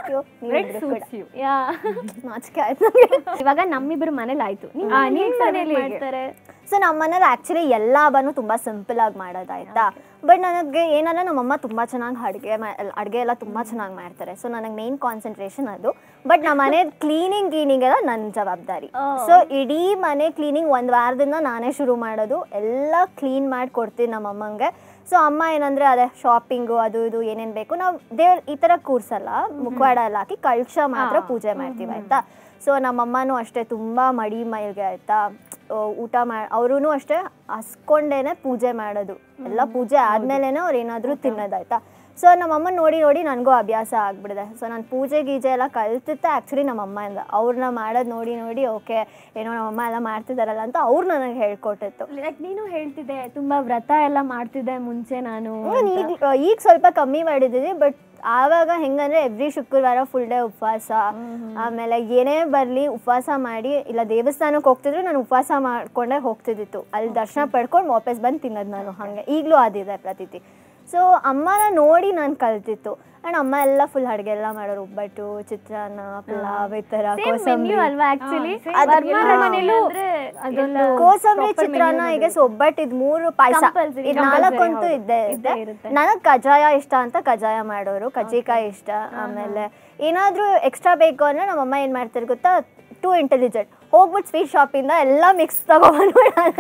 ಯಾ ನಾಚಿಕೆ ಆಯ್ತು ನನಗೆ ಇವಾಗ ನಮ್ಮಿಬ್ರು ಮನೇಲಿ ಆಯ್ತು ನಿಮ್ ಆ, ಮನೇಲಿ ನಿಮ್ ಹೆಂಗ್ ಮನೇಲಿ celebrate ಹೇಗೆ? ಮಾಡ್ತಾರೆ ಸೊ ನಮ್ಮ ಮನೇಲಿ ಆ್ಯಕ್ಚುಲಿ ಎಲ್ಲ ಹಬ್ಬನೂ ತುಂಬ ಸಿಂಪಲ್ ಆಗಿ ಮಾಡೋದಾಯ್ತಾ ಬಟ್ ನನಗೆ ಏನಲ್ಲ ನಮ್ಮಮ್ಮ ತುಂಬ ಚೆನ್ನಾಗಿ ಅಡುಗೆ ಮಾ ಅಡುಗೆ ಎಲ್ಲ ತುಂಬ ಚೆನ್ನಾಗಿ ಮಾಡ್ತಾರೆ ಸೊ ನನಗೆ ಮೇನ್ ಕಾನ್ಸಂಟ್ರೇಷನ್ ಅದು ಬಟ್ ನಮ್ಮ ಮನೆ ಕ್ಲೀನಿಂಗ್ ಗೀನಿಂಗ್ ಎಲ್ಲ ನನ್ನ ಜವಾಬ್ದಾರಿ ಸೊ ಇಡೀ ಮನೆ ಕ್ಲೀನಿಂಗ್ ಒಂದು ವಾರದಿಂದ ನಾನೇ ಶುರು ಮಾಡೋದು ಎಲ್ಲ ಕ್ಲೀನ್ ಮಾಡಿ ಕೊಡ್ತೀನಿ ನಮ್ಮ ಅಮ್ಮಂಗೆ ಸೊ ಅಮ್ಮ ಏನಂದರೆ ಅದೇ ಶಾಪಿಂಗು ಅದು ಇದು ಏನೇನು ಬೇಕು ನಾವು ದೇವ್ರ ಈ ಥರ ಕೂರ್ಸಲ್ಲ ಮುಖವಾಡ ಎಲ್ಲ ಹಾಕಿ ಕಳಶ ಮಾತ್ರ ಪೂಜೆ ಮಾಡ್ತೀವಿ ಆಯಿತಾ ಸೊ ನಮ್ಮಮ್ಮನೂ ಅಷ್ಟೇ ತುಂಬ ಮಡಿ ಮೈಲ್ಗೆ ಆಯಿತಾ ಊಟ ಮಾಡಿ ಅವರೂ ಅಷ್ಟೇ ಹಸ್ಕೊಂಡೇನೆ ಪೂಜೆ ಮಾಡೋದು ಎಲ್ಲ ಪೂಜೆ ಆದ್ಮೇಲೆ ಅವ್ರು ಏನಾದರೂ ತಿನ್ನೋದಾಯ್ತಾ ಸೊ ನಮ್ಮಮ್ಮ ನೋಡಿ ನೋಡಿ ನನಗೂ ಅಭ್ಯಾಸ ಆಗ್ಬಿಡಿದೆ ಸೊ ನಾನು ಪೂಜೆ ಗೀಜೆ ಎಲ್ಲ ಕಲ್ತಿದ್ದೆ ಆ್ಯಕ್ಚುಲಿ ನಮ್ಮಮ್ಮಯಿಂದ ಅವ್ರನ್ನ ಮಾಡೋದು ನೋಡಿ ನೋಡಿ ಓಕೆ ಏನೋ ನಮ್ಮಮ್ಮ ಎಲ್ಲ ಮಾಡ್ತಿದ್ದಾರಲ್ಲ ಅಂತ ಅವ್ರು ನನಗೆ ಹೇಳ್ಕೊಟ್ಟಿತ್ತು ಲೈಕ್ ನೀನು ಹೇಳ್ತಿದ್ದೆ ತುಂಬಾ ವ್ರತ ಎಲ್ಲ ಮಾಡ್ತಿದ್ದೆ ಮುಂಚೆ ನಾನು ನಾನು ಈಗ ಈಗ ಸ್ವಲ್ಪ ಕಮ್ಮಿ ಮಾಡಿದ್ದೀನಿ ಬಟ್ ಆವಾಗ ಹೆಂಗಂದ್ರೆ ಎವ್ರಿ ಶುಕ್ರವಾರ ಫುಲ್ ಡೇ ಉಪವಾಸ ಆಮೇಲೆ ಏನೇ ಬರಲಿ ಉಪವಾಸ ಮಾಡಿ ಇಲ್ಲ ದೇವಸ್ಥಾನಕ್ಕೆ ಹೋಗ್ತಿದ್ರೆ ನಾನು ಉಪವಾಸ ಮಾಡ್ಕೊಂಡೇ ಹೋಗ್ತಿದ್ದಿತ್ತು ಅಲ್ಲಿ ದರ್ಶನ ಪಡ್ಕೊಂಡು ವಾಪಸ್ ಬಂದು ತಿನ್ನೋದು ನಾನು ಹಾಗೆ ಈಗಲೂ ಅದಿದೆ ಪ್ರತೀತಿ ಸೊ ಅಮ್ಮನ ನೋಡಿ ನಾನು ಕಲ್ತಿತ್ತು ಆ್ಯಂಡ್ ಅಮ್ಮ ಎಲ್ಲ ಫುಲ್ ಅಡುಗೆ ಎಲ್ಲ ಮಾಡೋರು ಒಬ್ಬಟ್ಟು ಚಿತ್ರಾನ್ನ ಪಲಾವ್ ಈ ಥರ Same ಕೋಸಂಬರಿ menu ಅಲ್ವಾ ಆಕ್ಚುಲಿ ಅದು ಮನೇಲೂ ಅದೊಂದು ಕೋಸಂಬರಿ ಚಿತ್ರಾನ್ನ ಈಗ ಒಬ್ಬಟ್ಟು ಇದು ಮೂರು ಪಾಯಸ Compulsory, ಇದು compulsory, ನಾಲ್ಕಂತೂ ಹೌದು. ಇದ್ದೇ ಇದ್ದೇ ಇರುತ್ತೆ ಇರುತ್ತೆ. ನನಗೆ ಕಜ್ಜಾಯ ಇಷ್ಟ ಅಂತ ಕಜ್ಜಾಯ ಮಾಡೋರು ಕಜ್ಜಿಕಾಯಿ ಇಷ್ಟ ಆಮೇಲೆ ಏನಾದರೂ ಎಕ್ಸ್ಟ್ರಾ ಬೇಕು ಅಂದ್ರೆ ನಮ್ಮಮ್ಮ ಏನು ಮಾಡ್ತಾರೆ ಗೊತ್ತಾ ಟೂ ಇಂಟೆಲಿಜೆಂಟ್ ಹೋಗ್ಬಿಟ್ಟು ಸ್ವೀಟ್ ಶಾಪಿಂದ ಎಲ್ಲ ಮಿಕ್ಸ್ ತಗೊಬಂದು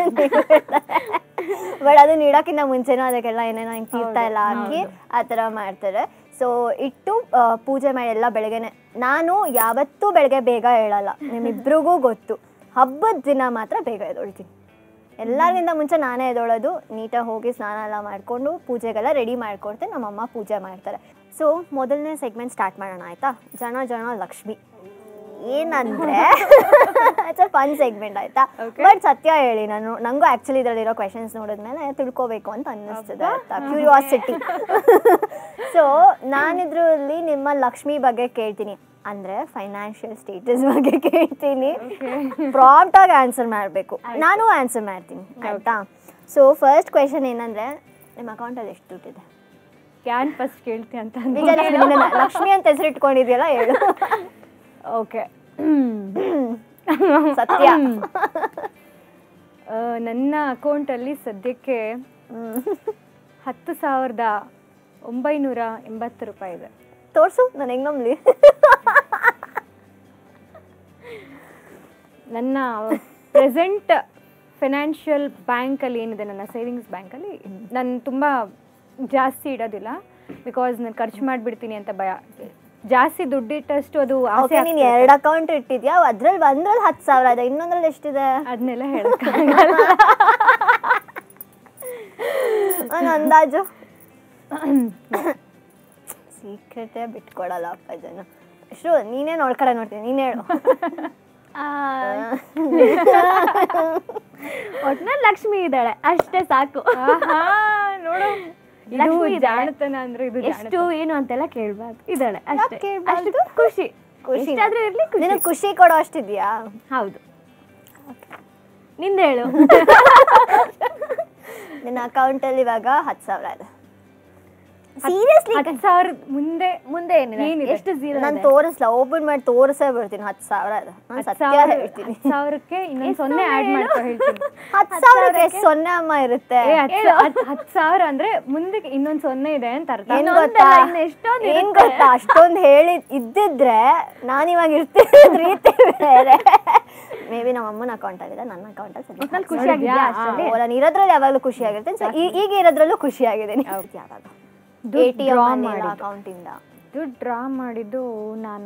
ಬಟ್ ಅದನ್ನ ಇಡೋಕ್ಕಿಂತ ಮುಂಚೆನೂ ಅದಕ್ಕೆಲ್ಲ ಏನೇನೋ ಹಿಂಗೆ ತೀರ್ಥ ಎಲ್ಲ ಹಾಕಿ ಆ ಥರ ಮಾಡ್ತಾರೆ ಸೊ ಇಟ್ಟು ಆ, ಪೂಜೆ ಮಾಡಿ ಎಲ್ಲ ಬೆಳಗ್ಗೆನೆ ನಾನು ಯಾವತ್ತೂ ಬೆಳಗ್ಗೆ ಬೇಗ ಹೇಳಲ್ಲ ನಿಮ್ಮಿಬ್ರಿಗೂ ಗೊತ್ತು ಹಬ್ಬದ ದಿನ ಮಾತ್ರ ಬೇಗ ಎದ್ದೊಳ್ತೀನಿ ಎಲ್ಲರಿಗಿಂತ ಮುಂಚೆ ನಾನೇ ಎದ್ದೊಳೋದು ನೀಟಾಗಿ ಹೋಗಿ ಸ್ನಾನ ಎಲ್ಲ ಮಾಡಿಕೊಂಡು ಪೂಜೆಗೆಲ್ಲ ರೆಡಿ ಮಾಡ್ಕೊಡ್ತೀನಿ ನಮ್ಮಮ್ಮ ಪೂಜೆ ಮಾಡ್ತಾರೆ ಸೊ ಮೊದಲನೇ ಸೆಗ್ಮೆಂಟ್ ಸ್ಟಾರ್ಟ್ ಮಾಡೋಣ ಆಯ್ತಾ ಜನ ಜನ ಲಕ್ಷ್ಮಿ ಏನಂದ್ರೆ ಇಟ್ಸ್ ಫನ್ ಸೆಗ್ಮೆಂಟ್ ಆಯ್ತಾ ಬಟ್ ಸತ್ಯ ಹೇಳಿ ನಾನು ನಂಗೂ ಆ್ಯಕ್ಚುಲಿ ಇದರಲ್ಲಿರೋ ಕ್ವೆಶನ್ಸ್ ನೋಡಿದ್ಮೇಲೆ ತಿಳ್ಕೊಬೇಕು ಅಂತ ಅನ್ನಿಸ್ತದೆ ಆಯ್ತಾ ಕ್ಯೂರಿಯಾಸಿಟಿ ಸೊ ನಾನಿದ್ರಲ್ಲಿ ನಿಮ್ಮ ಲಕ್ಷ್ಮಿ ಬಗ್ಗೆ ಕೇಳ್ತೀನಿ ಅಂದರೆ ಫೈನಾನ್ಷಿಯಲ್ ಸ್ಟೇಟಸ್ ಬಗ್ಗೆ ಕೇಳ್ತೀನಿ ಪ್ರಾಂಪ್ಟಾಗಿ ಆನ್ಸರ್ ಮಾಡಬೇಕು ನಾನು ಆನ್ಸರ್ ಮಾಡ್ತೀನಿ ಆಯಿತಾ ಸೊ ಫಸ್ಟ್ ಕ್ವೆಶನ್ ಏನಂದರೆ ನಿಮ್ಮ ಅಕೌಂಟಲ್ಲಿ ಎಷ್ಟು ದುಡ್ಡಿದೆ ಯಾನ್ ಫಸ್ಟ್ ಕೇಳ್ತಿ ಅಂತ ವಿಜಯಲಕ್ಷ್ಮಿ ನಿನ್ನ ಲಕ್ಷ್ಮಿ ಅಂತ ಹೆಸರು ಇಟ್ಕೊಂಡಿದ್ಯಲ್ಲ ಹೇಳು ಓಕೆ ಸತ್ಯ ನನ್ನ ಅಕೌಂಟಲ್ಲಿ ಸದ್ಯಕ್ಕೆ ಹತ್ತು ಸಾವಿರದ ಒಂಬೈನೂರ ಎಂಬತ್ತು ರೂಪಾಯಿ ಇದೆ ತೋರಿಸು ನಾನು ಹೆಂಗ್ ನಂಬ್ಲಿ ನನ್ನ ಪ್ರೆಸೆಂಟ್ ಫಿನಾನ್ಷಿಯಲ್ ಬ್ಯಾಂಕಲ್ಲಿ ಏನಿದೆ ನನ್ನ ಸೇವಿಂಗ್ಸ್ ಬ್ಯಾಂಕಲ್ಲಿ ನಾನು ತುಂಬ ಜಾಸ್ತಿ ಇಡೋದಿಲ್ಲ ಬಿಕಾಸ್ ನಾನು ಖರ್ಚು ಮಾಡಿಬಿಡ್ತೀನಿ ಅಂತ ಭಯ ಜಾಸ್ತಿ ದುಡ್ಡಿಟ್ಟಷ್ಟು ಅದು ಆಸೆ ಓಕೆ ನೀನು ಎರಡು ಅಕೌಂಟ್ ಇಟ್ಟಿದ್ಯಾ ಅದ್ರಲ್ಲಿ ಒಂದ್ರಲ್ಲಿ ಹತ್ತು ಸಾವಿರ ಇದೆ ಇನ್ನೊಂದ್ರಲ್ಲಿ ಎಷ್ಟಿದೆ ಅದನ್ನೆಲ್ಲ ಹೇಳೋಕ್ಕಾಗಲ್ಲ ಒಂದು ಅಂದಾಜು ಸೀಕ್ರೆಟೇ ಬಿಟ್ಕೊಡಲ್ಲಪ್ಪ ಜನ ಎಷ್ಟು ನೀನೇ ನೋಡ್ಕಡೆ ನೋಡ್ತೀನಿ ನೀನೇ ಹೇಳು ಒಟ್ನಲ್ಲಿ ಲಕ್ಷ್ಮಿ ಇದ್ದಾಳೆ ಅಷ್ಟೇ ಸಾಕು ಆಹಾ, ನೋಡು ಇದು ಲಕ್ಷ್ಮಿ ಇದ್ದಾಳೆ. ಜಾಣತನ ಅಂದ್ರೆ ಇದು ಎಷ್ಟು ಏನು ಅಂತೆಲ್ಲ ಕೇಳ್ಬಾರ್ದು ಇದ್ದಾಳೆ ಅಷ್ಟೇ ಕೇಳ್ಬಾರ್ದು? ಅಷ್ಟು ಖುಷಿ ಖುಷಿ ಎಷ್ಟಾದ್ರೂ ಇರ್ಲಿ ಖುಷಿ ನಿನಗೆ ಖುಷಿ ಕೊಡೋ ಅಷ್ಟಿದ್ಯಾ ಹೌದು ನಿಂದ ಹೇಳು ನಿನ್ನ ಅಕೌಂಟಲ್ಲಿ ಇವಾಗ ಹತ್ತು ಸಾವಿರ ಇದೆ ಸೀರಿಯಸ್ಲಿ ಹತ್ತು ಸಾವಿರ ಮುಂದೆ ಮುಂದೆ ಏನಿದೆ ಏನಿದೆ? ಎಷ್ಟು ಜೀರೋ ನಾನು ತೋರಿಸ್ಲ ಓಪನ್ ಮಾಡಿ ತೋರಿಸೇ ಬರ್ತೀನಿ ಹತ್ತು ಸಾವಿರ ಇದೆ ನಾನು ಹತ್ತು ಸತ್ಯ ಸಾವಿರ ಹೇಳ್ತೀನಿ ಹತ್ತು ಸಾವಿರಕ್ಕೆ ಇನ್ನೊಂದು ಸೊನ್ನೆ ಆ್ಯಡ್ ಮಾಡ್ಕೊ ಹೇಳ್ತೀನಿ ಹತ್ತು ಸಾವಿರಕ್ಕೆ ಎಷ್ಟು ಸೊನ್ನೆ ಅಮ್ಮ ಇರುತ್ತೆ ಏ, ಹತ್ತು ಸಾ- ಹತ್ತು- ಹತ್ತು ಸಾವಿರ ಅಂದ್ರೆ ಮುಂದೆ ಇನ್ನೊಂದು ಸೊನ್ನೆ ಇದೆ ಅಂತ ಅರ್ಥ ಏನ್ ಇನ್ನೊಂದಲ್ಲ, ಗೊತ್ತಾ ಇನ್ನು ಎಷ್ಟೊಂದ್ ಏನ್ ಇರುತ್ತೆ. ಗೊತ್ತಾ ಅಷ್ಟೊಂದು ಹೇಳಿ ಇದ್ದಿದ್ರೆ ನಾನು ಇವಾಗ ಇರ್ತಿದ್ದ ರೀತಿ ಬೇರೆ ಮೇ ಬಿ ನಮ್ಮ ಅಮ್ಮನ ಅಕೌಂಟ್ ಆಗಿದೆ ನನ್ನ ಅಕೌಂಟ್ ಒಟ್ನಲ್ಲಿ ಖುಷಿಯಾಗಿದ್ಯಾ ಅಷ್ಟರಲ್ಲಿ ನಾನು ಇರೋದ್ರಲ್ಲಿ ಯಾವಾಗಲೂ ಖುಷಿ ಆಗಿರ್ತೇನೆ ಸೊ ಈಗ ಇರೋದ್ರಲ್ಲೂ ಖುಷಿ ಆಗಿದ್ದೀನಿ ಯಾವಾಗ ದುಡ್ಡು ಎ ಟಿ draw ಎಮ್ ಮಾಡಿದ್ದು. ಅಕೌಂಟಿಂದ ದುಡ್ಡು ಡ್ರಾ ಮಾಡಿದ್ದು ನಾನು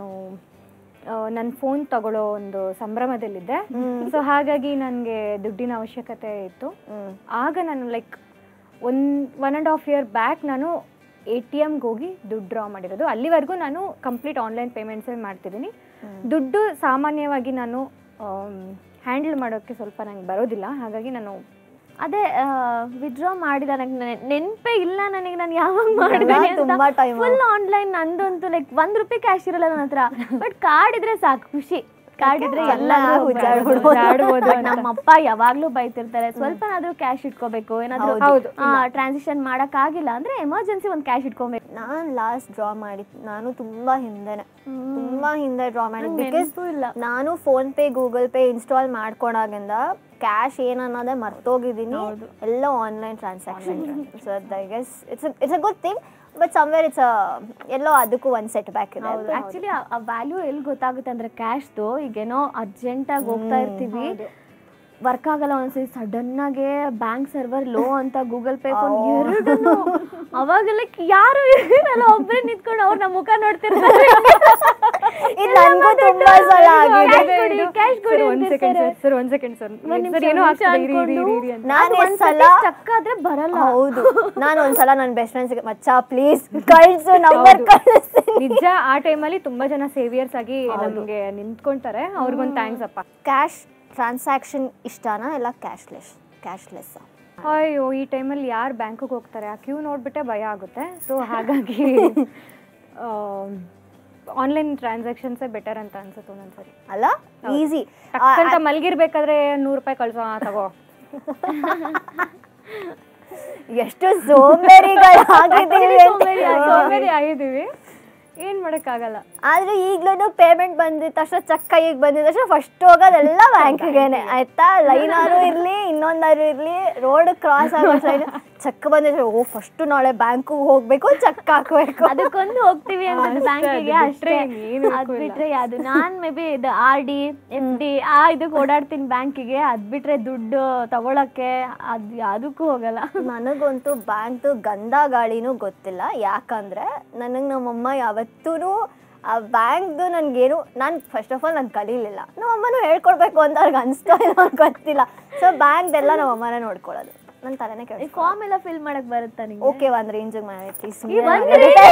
ನನ್ನ ಫೋನ್ ತಗೊಳ್ಳೋ ಒಂದು ಸಂಭ್ರಮದಲ್ಲಿದ್ದೆ ಸೊ ಹಾಗಾಗಿ ನನಗೆ ದುಡ್ಡಿನ ಅವಶ್ಯಕತೆ ಇತ್ತು ಹ್ಮ್ ಆಗ ನಾನು like one one and half year back ನಾನು ಎ ಟಿ ಎಮ್ಗೆ ಹೋಗಿ ದುಡ್ಡು ಡ್ರಾ ಮಾಡಿರೋದು ಅಲ್ಲಿವರೆಗೂ ನಾನು ಕಂಪ್ಲೀಟ್ ಆನ್ಲೈನ್ ಪೇಮೆಂಟ್ಸೇ ಮಾಡ್ತಿದ್ದೀನಿ ದುಡ್ಡು ಸಾಮಾನ್ಯವಾಗಿ ನಾನು ಹ್ಯಾಂಡಲ್ ಮಾಡೋಕ್ಕೆ ಸ್ವಲ್ಪ ನಂಗೆ ಬರೋದಿಲ್ಲ ಹಾಗಾಗಿ ನಾನು ಅದೇ ವಿಡ್ರಾ ಮಾಡಿದ ನನಗೆ ನೆನಪೇ ಇಲ್ಲ ನನಗೆ ನಾನು ಯಾವಾಗ ಮಾಡಿದೆ ತುಂಬಾ time ಫುಲ್ ಆನ್ಲೈನ್ ನಂದಂತೂ ಲೈಕ್ ಒಂದ್ ರೂಪಾಯಿ ಕ್ಯಾಶ್ ಇರಲ್ಲ ನನ್ನ ಹತ್ರ ಬಟ್ ಕಾರ್ಡ್ ಇದ್ರೆ ಸಾಕು ಖುಷಿ ಕಾರ್ಡ್ ಇದ್ರೆ ಎಲ್ಲ ಹುಚ್ಚಾಡ್ಬಿಡ್ಬೋದು. ಹುಚ್ಚಾಡ್ಬೋದು ಅಂತ. ನಮ್ಮ ಅಪ್ಪ ಯಾವಾಗ್ಲೂ ಬೈತಿರ್ತಾರೆ ಸ್ವಲ್ಪನಾದ್ರೂ ಕ್ಯಾಶ್ ಇಟ್ಕೋಬೇಕು ಏನಾದ್ರೂ ಹೌದು. ಟ್ರಾನ್ಸಿಷನ್ ಮಾಡಕ್ ಆಗಿಲ್ಲ ಅಂದ್ರೆ ಎಮರ್ಜೆನ್ಸಿ ಒಂದ್ ಕ್ಯಾಶ್ ಇಟ್ಕೋಬೇಕು ನಾನು ಲಾಸ್ಟ್ ಡ್ರಾ ಮಾಡಿದ್ದು ನಾನು ತುಂಬಾ ಹಿಂದೆನೆ ತುಂಬಾ ಹಿಂದೆ ಡ್ರಾ ಮಾಡಿದ್ದು ಬಿಕಾಸ್ ನೆನ್ಪು ಇಲ್ಲ. ನಾನು PhonePe Google pay install ಮಾಡ್ಕೊಳಾಗಿಂದ ಕ್ಯಾಶ್ ಏನನ್ನೋದೇ ಮರ್ತೋಗಿದ್ದೀನಿ ಎಲ್ಲ online transaction so I guess it's it's a good thing but somewhere it's ಎಲ್ಲೋ ಅದಕ್ಕೂ ಒಂದು ಸೆಟ್ ಬ್ಯಾಕ್ ಇದೆ ಹೌದು ಆಕ್ಚುಲಿ ಆ ವ್ಯಾಲ್ಯೂ ಎಲ್ಲಿ ಗೊತ್ತಾಗುತ್ತೆ ಅಂದ್ರೆ ಕ್ಯಾಶ್ದು ಈಗೇನೋ ಅರ್ಜೆಂಟಾಗಿ ಹೋಗ್ತಾ ಇರ್ತೀವಿ ವರ್ಕ್ ಆಗಲ್ಲ ಒಂದ್ಸರಿ ಸಡನ್ ಆಗಿ ಬ್ಯಾಂಕ್ ಸರ್ವರ್ ಲೋ ಅಂತ ಗೂಗಲ್ ಪೇ ಫೋನ್ ಎರಡೂ ಅವಾಗೆಲ್ಲ ಯಾರು ಇರಲ್ಲ ಒಬ್ಬರೇ ನಿಂತ್ಕೊಂಡು ಅವ್ರ ನಮ್ಮ ಮುಖ ನೋಡ್ತಿರ್ತಾರೆ ಇದು ನನಗೂ ತುಂಬಾ ಸಲ ಆಗಿದೆ ಕ್ಯಾಶ್ ಕೊಡಿ ಸರ್ ಒಂದ್ ಸೆಕೆಂಡ್ ಸರ್ ಸರ್ ಒಂದ್ ಸೆಕೆಂಡ್ ಸರ್ ಸರ್ ಏನೋ ಆಗ್ತದೆ ಇರಿ ಇರಿ ಇರಿ ಇರಿ ಅಂತ ನಾನು ಎಷ್ಟು ಸಲ ಸ್ಟಕ್ ಆದ್ರೆ ಬರಲ್ಲ ಹೌದು ನಾನು ಒಂದ್ಸಲ ನನ್ನ ಬೆಸ್ಟ್ ಫ್ರೆಂಡ್ಸ್ಗೆ ಮಚ್ಚ ಪ್ಲೀಸ್ ಕಳ್ಸು ನಂಬರ್ ಕಳಿಸ್ತೀನಿ ನಿಜ ಆ ಟೈಮಲ್ಲಿ ತುಂಬಾ ಜನ ಸೇವಿಯರ್ಸ್ ಆಗಿ ನಮಗೆ ನಿಂತ್ಕೊಂತಾರೆ ಅವ್ರಿಗೊಂದು ಥ್ಯಾಂಕ್ಸ್ ಅಪ್ಪ ಕ್ಯಾಶ್ ಟ್ರಾನ್ಸಾಕ್ಷನ್ ಇಷ್ಟನಾ ಇಲ್ಲ ಕ್ಯಾಶ್ಲೆಸ್ ಕ್ಯಾಶ್ಲೆಸ್ ಅಯ್ಯೋ ಈ ಟೈಮಲ್ಲಿ ಯಾರು ಬ್ಯಾಂಕಿಗೆ ಹೋಗ್ತಾರೆ ಆ ಕ್ಯೂ ನೋಡ್ಬಿಟ್ಟೆ ಭಯ ಆಗುತ್ತೆ ಸೊ ಹಾಗಾಗಿ ಆನ್ಲೈನ್ ಟ್ರಾನ್ಸಾಕ್ಷನ್ಸೇ ಬೆಟರ್ ಅಂತ ಅನ್ಸುತ್ತೆ ಒಂದೊಂದ್ಸರಿ ಅಲ್ಲ ಈಸಿ ಟಕ್ಕಂತ ಮಲ್ಗಿರ್ಬೇಕಾದ್ರೆ ನೂರು ರೂಪಾಯಿ ಕಳ್ಸೋ ಆ, ತಗೋ ಎಷ್ಟು ಸೋಂಬೇರಿಗಳಾಗಿದ್ದೀವಿ ಅಂತ ಸೋಂಬೇರಿ ಆಗಿದ್ದೀವಿ ಏನ್ ಮಾಡಕ್ಕಾಗಲ್ಲ ಆದ್ರೆ ಈಗ್ಲೂ ಪೇಮೆಂಟ್ ಬಂದಿದ ತಕ್ಷಣ ಚೆಕ್ ಕೈಗೆ ಬಂದಿದ ತಕ್ಷಣ ಫಸ್ಟ್ ಹೋಗೋದೆಲ್ಲ ಬ್ಯಾಂಕಿಗೆನೆ ಆಯ್ತಾ ಲೈನಾರು ಇರ್ಲಿ ಇನ್ನೊಂದಾರು ಇರ್ಲಿ ರೋಡ್ ಕ್ರಾಸ್ ಆಗೋ ಚೆಕ್ ಬಂದಿದ್ರೆ ಓ ಫಸ್ಟ್ ನಾಳೆ ಬ್ಯಾಂಕು ಹೋಗ್ಬೇಕು ಚೆಕ್ ಹಾಕ್ಬೇಕು ಅದಕ್ಕೊಂದು ಹೋಗ್ತೀವಿ ಅಂತ ಅಷ್ಟೇ, ಬ್ಯಾಂಕಿಗೆ ಅದು ಅಷ್ಟೇ ಬಿಟ್ರೆ ಇನ್ನೇನು ಅದ್ ಇಲ್ಲ. ಬಿಟ್ರೆ ಯಾವ್ದು ನಾನ್ ಮೇ ಬಿ ಇದು ಆರ್ ಡಿ ಎಫ್ ಡಿ ಆ ಇದಕ್ಕೆ ಓಡಾಡ್ತೀನಿ ಬ್ಯಾಂಕಿಗೆ ಅದ್ ಬಿಟ್ರೆ ದುಡ್ಡು ತಗೊಳಕ್ಕೆ ಅದ್ ಯಾವ್ದಕ್ಕೂ ಹೋಗಲ್ಲ ನನಗಂತೂ ಬ್ಯಾಂಕ್ದು ಗಂಧ ಗಾಳಿನೂ ಗೊತ್ತಿಲ್ಲ ಯಾಕಂದ್ರೆ ನನಗೆ ನಮ್ಮಮ್ಮ ಯಾವತ್ತೂ ಆ ಬ್ಯಾಂಕ್ದು ನನಗೇನು ನಾನು ಫಸ್ಟ್ ಆಫ್ ಆಲ್ ನಾನು ಕಲೀಲಿಲ್ಲ ನಮ್ಮಮ್ಮನೂ ಹೇಳ್ಕೊಡ್ಬೇಕು ಅಂತ ಅವ್ರಿಗೆ ಅನಿಸ್ತೋ ಏನೋ ಗೊತ್ತಿಲ್ಲ ಸೊ ಬ್ಯಾಂಕ್ದೆಲ್ಲ ನಮ್ಮಮ್ಮನೇ ನೋಡ್ಕೊಳ್ಳೋದು ನನ್ನ ತಲೆನೇ ಈ ಕೇಳಿ ಫಾರ್ಮ್ ಎಲ್ಲ ಫಿಲ್ ಮಾಡಕ್ ಬರುತ್ತಾ ನಿಂಗೆ ಓಕೆ ಒಂದು ರೇಂಜಿಗೆ ಮಾಡಿ ಈ ಒಂದ್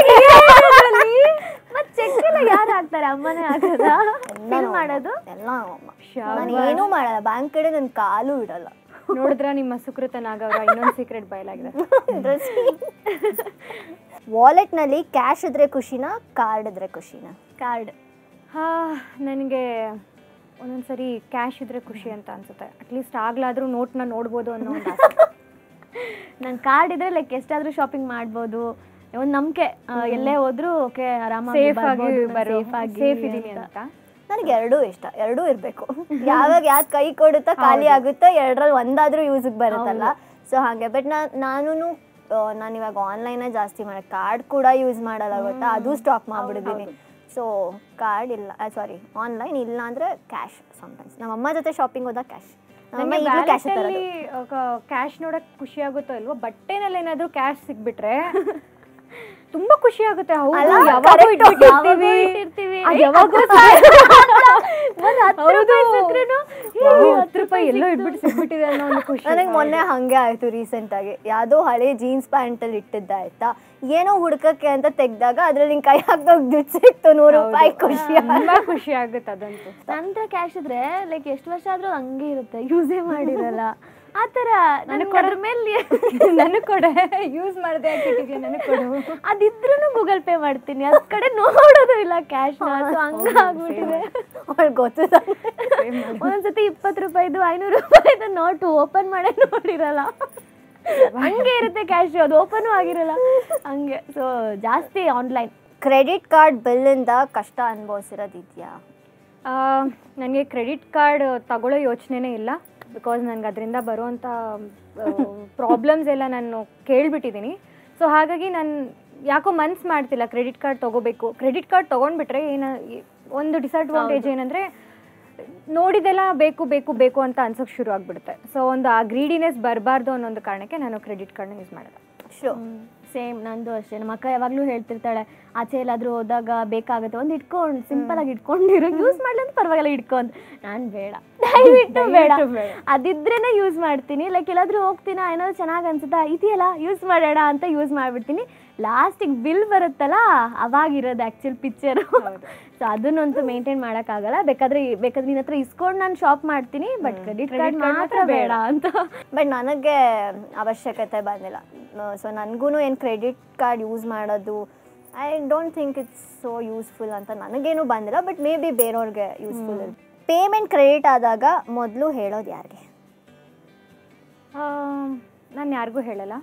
ಮತ್ ಚೆಕ್ ಎಲ್ಲ ಯಾರು ಹಾಕ್ತಾರೆ ಅಮ್ಮನೇ ಹಾಕದ ಫಿಲ್ ಮಾಡೋದು ಎಲ್ಲ ನಮ್ಮಮ್ಮ ನಾನು ಏನೂ ಮಾಡಲ್ಲ ಬ್ಯಾಂಕ್ ಕಡೆ ನನ್ನ ಕಾಲು ಇಡಲ್ಲ ನೋಡಿದ್ರ ನಿಮ್ಮ ಸುಕೃತ ನಾಗವ್ರ ಇನ್ನೊಂದು ಸೀಕ್ರೆಟ್ ಬಯಲಾಗಿದೆ ವಾಲೆಟ್ನಲ್ಲಿ ಕ್ಯಾಶ್ ಇದ್ರೆ ಖುಷಿನಾ ಕಾರ್ಡ್ ಇದ್ರೆ ಖುಷಿನಾ ಕಾರ್ಡ್ ನನಗೆ ಒಂದೊಂದ್ಸರಿ ಕ್ಯಾಶ್ ಇದ್ರೆ ಖುಷಿ ಅಂತ ಅನ್ಸುತ್ತೆ ಅಟ್ಲೀಸ್ಟ್ ಆಗ್ಲಾದ್ರೂ ನೋಟ್ನ ನೋಡ್ಬೋದು ಅನ್ನೋ ಒಂದು ಆಸೆ. ನನ್ನ ಕಾರ್ಡ್ ಇದ್ರೆ ಲೈಕ್ ಎಷ್ಟಾದ್ರೂ ಶಾಪಿಂಗ್ ಮಾಡ್ಬೋದು ಒಂದು ನಂಬಿಕೆ ಎಲ್ಲೇ ಹೋದ್ರು ಓಕೆ ಆರಾಮಾಗಿ ಸೇಫ್ ಆಗಿ ಬರ್ಬೋದು, ನಾನ್ ಬರೋ safe ಆಗಿ ಸೇಫ್ ಇದೀನಿ ಅಂತ. ಅಂತ ನನಗೆ ಎರಡೂ ಇಷ್ಟ ಎರಡೂ ಇರಬೇಕು ಯಾವಾಗ ಯಾವ್ದು ಕೈ ಕೊಡುತ್ತೋ ಖಾಲಿ ಆಗುತ್ತೋ ಎರಡರಲ್ಲಿ ಒಂದಾದ್ರೂ ಯೂಸಿಗೆ ಬರುತ್ತಲ್ಲ ಸೊ ಹಾಗೆ ಬಟ್ ನಾ ನಾನು ನಾನು ಇವಾಗ ಆನ್ಲೈನೇ ಜಾಸ್ತಿ ಮಾಡಿ ಕಾರ್ಡ್ ಕೂಡ ಯೂಸ್ ಮಾಡಲ್ಲ ಗೊತ್ತಾ ಅದು ಸ್ಟಾಪ್ ಮಾಡ್ಬಿಟ್ಟಿದ್ದೀನಿ ಸೊ ಕಾರ್ಡ್ ಇಲ್ಲ ಸಾರಿ ಆನ್ಲೈನ್ ಇಲ್ಲ ಅಂದರೆ ಕ್ಯಾಶ್ ಸಮ್ಟೈಮ್ಸ್ ನಮ್ಮ ಅಮ್ಮ ಜೊತೆ ಶಾಪಿಂಗ್ ಹೋದಾಗ ಕ್ಯಾಶ್ ನಮ್ಮಮ್ಮ ನನಗೆ ಈಗಲೂ ಕ್ಯಾಶ್ ಅಲ್ಲಿ ಕ್ಯಾಶ್ ನೋಡಕ್ ಖುಷಿ ಆಗುತ್ತೋ ಇಲ್ವೋ ಬಟ್ಟೆನಲ್ಲಿ ಏನಾದ್ರೂ ಕ್ಯಾಶ್ ಸಿಕ್ಬಿಟ್ರೆ ತುಂಬಾ ಖುಷಿ ಆಗುತ್ತೆ ಹೌದು ಅಲ್ಲ, ಯಾವಾಗೂ correct. ಇಟ್ಬಿಟ್ಟಿರ್ತೀವಿ. ಯಾವಾಗೂ ಇಟ್ಟಿರ್ತೀವಿ. ಅದ್ ಯಾವಾಗೂ ಒಂದ್ ಹತ್ತು ಹೌದು. ರೂಪಾಯಿ ಸಿಕ್ದ್ರೂನು, ಏ, ವಾವ್, ಹತ್ತು ಹತ್ತು ರೂಪಾಯಿ ಎಲ್ಲೋ ಇಟ್ಬಿಟ್ಟು ಸಿಕ್ಬಿಟ್ಟಿದೆ ಅನ್ನೋ ಒಂದು ಖುಷಿ ನನಗೆ ಮೊನ್ನೆ ಹಾಗೆ ಆಯಿತು ರೀಸೆಂಟಾಗಿ ಯಾವುದೋ ಹಳೆ ಜೀನ್ಸ್ ಪ್ಯಾಂಟಲ್ಲಿ ಇಟ್ಟಿದ್ದೆ ಆಯ್ತಾ ಏನೋ ಹುಡ್ಕಕ್ಕೆ ಅಂತ ತೆಗ್ದಾಗ ಅದ್ರಲ್ಲಿ ನಿಂಗೆ ಕೈ ಹಾಕ್ದಾಗ ದುಡ್ಡು ಸಿಕ್ತು ನೂರು ರೂಪಾಯಿ ಖುಷಿ ತುಂಬಾ ಖುಷಿ ಆಗುತ್ತೆ ಅದಂತೂ ನಂತರ ಕ್ಯಾಶ್ ಇದ್ರೆ ಲೈಕ್ ಎಷ್ಟು ವರ್ಷ ಆದ್ರೂ ಅದು ಹಂಗೆ ಇರುತ್ತೆ ಯೂಸೇ ಮಾಡಿರಲ್ಲ ಆ ಥರ ನನಗೆ ಅದ್ರ ಮೇಲೆ ನನಗೆ ಕೊಡೆ ಯೂಸ್ ಮಾಡದೆ ಹಾಕಿಟ್ಟಿದ್ಯಾ ನನಗೆ ಕೊಡು ಅದಿದ್ರೂ ಗೂಗಲ್ ಪೇ ಮಾಡ್ತೀನಿ ಅದ್ ಕಡೆ ನೋಡೋದು ಇಲ್ಲ ಕ್ಯಾಶ್ನ ಸೊ ಹಂಗಾಗ್ಬಿಟ್ಟಿದೆ ಅವ್ಳಿಗೆ ಗೊತ್ತು ಒಂದೊಂದ್ಸತಿ ಇಪ್ಪತ್ತು ರೂಪಾಯಿದು ಐನೂರು ರೂಪಾಯಿದು ನೋಟು ಓಪನ್ ಮಾಡೇ ನೋಡಿರಲ್ಲ ಹಂಗೆ ಇರುತ್ತೆ ಕ್ಯಾಶ್ ಅದು ಓಪನ್ ಆಗಿರಲ್ಲ ಹಂಗೆ ಸೊ ಜಾಸ್ತಿ ಆನ್ಲೈನ್ ಕ್ರೆಡಿಟ್ ಕಾರ್ಡ್ ಬಿಲ್ಲಿಂದ ಕಷ್ಟ ಅನುಭವಿಸಿರೋದಿದೆಯಾ ನನಗೆ ಕ್ರೆಡಿಟ್ ಕಾರ್ಡ್ ತಗೊಳ್ಳೋ ಯೋಚನೆನೇ ಇಲ್ಲ ಬಿಕಾಸ್ ನನಗೆ ಅದರಿಂದ ಬರುವಂಥ ಪ್ರಾಬ್ಲಮ್ಸ್ ಎಲ್ಲ ನಾನು ಕೇಳಿಬಿಟ್ಟಿದ್ದೀನಿ ಸೊ ಹಾಗಾಗಿ ನಾನು ಯಾಕೋ ಮನ್ಸು ಮಾಡ್ತಿಲ್ಲ ಕ್ರೆಡಿಟ್ ಕಾರ್ಡ್ ತೊಗೋಬೇಕು ಕ್ರೆಡಿಟ್ ಕಾರ್ಡ್ ತೊಗೊಂಡ್ಬಿಟ್ರೆ ಏನ ಒಂದು ಡಿಸಡ್ವಾಂಟೇಜ್ ಏನಂದರೆ ನೋಡಿದೆಲ್ಲ ಬೇಕು ಬೇಕು ಬೇಕು ಅಂತ ಅನ್ಸೋಕೆ ಶುರು ಆಗಿಬಿಡುತ್ತೆ ಸೊ ಒಂದು ಆ ಗ್ರೀಡಿನೆಸ್ ಬರಬಾರ್ದು ಅನ್ನೋ ಒಂದು ಕಾರಣಕ್ಕೆ ನಾನು ಕ್ರೆಡಿಟ್ ಕಾರ್ಡ್ನ ಯೂಸ್ ಮಾಡೋದು ಶೋ ಸೇಮ್ ನಂದು ಅಷ್ಟೇ ನಮ್ಮ ಅಕ್ಕ ಯಾವಾಗಲೂ ಹೇಳ್ತಿರ್ತಾಳೆ ಆಚೆ ಎಲ್ಲಾದರೂ ಹೋದಾಗ ಬೇಕಾಗುತ್ತೆ ಒಂದು ಇಟ್ಕೊಂಡು ಸಿಂಪಲ್ ಆಗಿ ಇಟ್ಕೊಂಡಿರೋ ಯೂಸ್ ಮಾಡ್ಲಂತ ಪರವಾಗಿಲ್ಲ ಇಟ್ಕೊಂಡು ನಾನು ಬೇಡ ದಯವಿಟ್ಟು ಬೇಡ ಅದಿದ್ರೇನೆ ಯೂಸ್ ಮಾಡ್ತೀನಿ ಲೈಕ್ ಎಲ್ಲಾದ್ರೂ ಹೋಗ್ತೀನ ಏನಾದ್ರು ಚೆನ್ನಾಗಿ ಅನ್ಸುತ್ತಾ ಇದೆಯಲ್ಲ ಯೂಸ್ ಮಾಡೋಣ ಅಂತ ಯೂಸ್ ಮಾಡ್ಬಿಡ್ತೀನಿ ಲಾಸ್ಟಿಗೆ ಬಿಲ್ ಬರುತ್ತಲ್ಲ ಅವಾಗಿರೋದು ಆ್ಯಕ್ಚುಲ್ ಪಿಕ್ಚರು ಸೊ ಅದನ್ನಂತೂ ಮೇಂಟೈನ್ ಮಾಡೋಕ್ಕಾಗಲ್ಲ ಬೇಕಾದ್ರೆ ಬೇಕಾದ್ರೆ ನಿನ್ನ ಹತ್ರ ಇಸ್ಕೊಂಡು ನಾನು ಶಾಪ್ ಮಾಡ್ತೀನಿ ಬಟ್ ಕ್ರೆಡಿಟ್ ಕಾರ್ಡ್ ಮಾತ್ರ ಬೇಡ ಅಂತ ಬಟ್ ನನಗೆ ಅವಶ್ಯಕತೆ ಬಂದಿಲ್ಲ ಸೊ ನನಗೂ ಏನು ಕ್ರೆಡಿಟ್ ಕಾರ್ಡ್ ಯೂಸ್ ಮಾಡೋದು I don't think it's so useful ಅಂತ ನನಗೇನು ಬಂದಿಲ್ಲ ಬಟ್ ಮೇ ಬಿ ಬೇರೆಯವ್ರಿಗೆ ಯೂಸ್ಫುಲ್ ಪೇಮೆಂಟ್ ಕ್ರೆಡಿಟ್ ಆದಾಗ ಮೊದಲು ಹೇಳೋದು ಯಾರಿಗೆ ನಾನು ಯಾರಿಗೂ ಹೇಳಲ್ಲ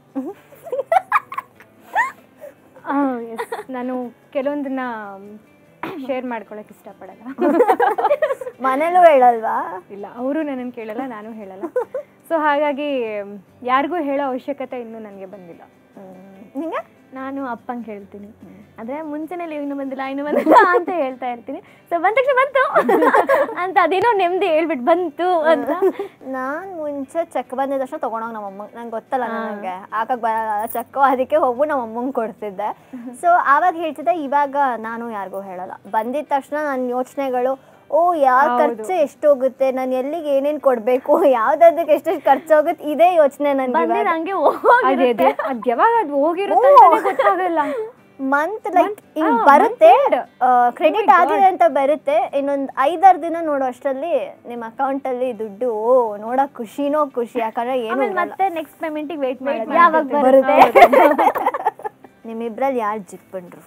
ಆ, yes. ನಾನು ಕೆಲವೊಂದನ್ನ ಶೇರ್ ಮಾಡ್ಕೊಳಕ್ಕೆ ಇಷ್ಟಪಡಲ್ಲ ಮನೇಲೂ ಹೇಳಲ್ವಾ ಇಲ್ಲ ಅವರು ನನ್ನನ್ನು ಕೇಳಲ್ಲ ನಾನು ಹೇಳಲ್ಲ ಸೊ ಹಾಗಾಗಿ ಯಾರಿಗೂ ಹೇಳೋ ಅವಶ್ಯಕತೆ ಇನ್ನೂ ನನಗೆ ಬಂದಿಲ್ಲ ನಿಂಗೆ ನಾನು ಅಪ್ಪಂಗೆ ಹೇಳ್ತೀನಿ ಆದರೆ ಮುಂಚೆನೇ ಇನ್ನು ಬಂದಿಲ್ಲ ಇನ್ನು ಬಂದಿಲ್ಲ ಅಂತ ಹೇಳ್ತಾ ಇರ್ತೀನಿ ಸೊ ಬಂದ ತಕ್ಷಣ ಬಂತು ಅಂತ ಅದೇನೋ ನೆಮ್ಮದಿ ಹೇಳ್ಬಿಟ್ಟು ಬಂತು ಅಂತ ನಾನು ಮುಂಚೆ ಚೆಕ್ ಬಂದಿದ ತಕ್ಷಣ ತೊಗೊಂಡೋಗಿ ನಮ್ಮ ಅಮ್ಮ ನಂಗೆ ಗೊತ್ತಲ್ಲ ನನಗೆ ಹಾಕಕ್ಕೆ ಬರಲ್ಲ ಚೆಕ್ಕು ಅದಕ್ಕೆ ಹೋಗ್ಬಿಟ್ಟು ನಮ್ಮ ಅಮ್ಮಂಗೆ ಕೊಡ್ತಿದ್ದೆ ಸೊ ಆವಾಗ ಹೇಳ್ತಿದ್ದೆ ಇವಾಗ ನಾನು ಯಾರಿಗೂ ಹೇಳಲ್ಲ ಬಂದಿದ ತಕ್ಷಣ ನನ್ನ ಯೋಚನೆಗಳು ಓ ಯಾವ ಖರ್ಚು ಎಷ್ಟು ಹೋಗುತ್ತೆ ನಾನು ಎಲ್ಲಿಗೆ ಏನೇನು ಕೊಡಬೇಕು ಯಾವ್ದದಕ್ಕೆ ಎಷ್ಟೆಷ್ಟು ಖರ್ಚು ಹೋಗುತ್ತೆ ಇದೇ ಯೋಚನೆ ನನಗೆ ಬಂದಿದ್ದು ಹಂಗೆ ಅದೇ ಹೋಗಿರುತ್ತೆ ಅದೇ ಅದು ಯಾವಾಗ ಅದು ಹೋಗಿರುತ್ತೆ ಅಂತಾನೆ ಗೊತ್ತಾಗಲ್ಲ ಮಂತ್ ಲೈಕ್ ಹಿಂಗ್ ಆ, ಬರುತ್ತೆ month end. ಕ್ರೆಡಿಟ್ ಆಗಿದೆ ಅಂತ ಬರುತ್ತೆ ಇನ್ನೊಂದು ಐದಾರು ದಿನ ನೋಡೋ ಅಷ್ಟರಲ್ಲಿ ನಿಮ್ಮ ಅಕೌಂಟಲ್ಲಿ ದುಡ್ಡು ಓ ನೋಡಕ್ ಖುಷಿನೋ ಖುಷಿ ಯಾಕಂದ್ರೆ ಏನು ಆಮೇಲೆ ಇರಲ್ಲ. ಮತ್ತೆ ನೆಕ್ಸ್ಟ್ ಪೇಮೆಂಟಿಗೆ ವೇಟ್ ಮಾಡೋದು ಮಾಡ್ತಿರ್ತೀವಿ. ಯಾವಾಗ ಬರುತ್ತೆ ಬರುತ್ತೆ ನಿಮ್ಮಿಬ್ರಲ್ಲಿ ಯಾರು ಜಿಪ್ಪಂಡ್ರು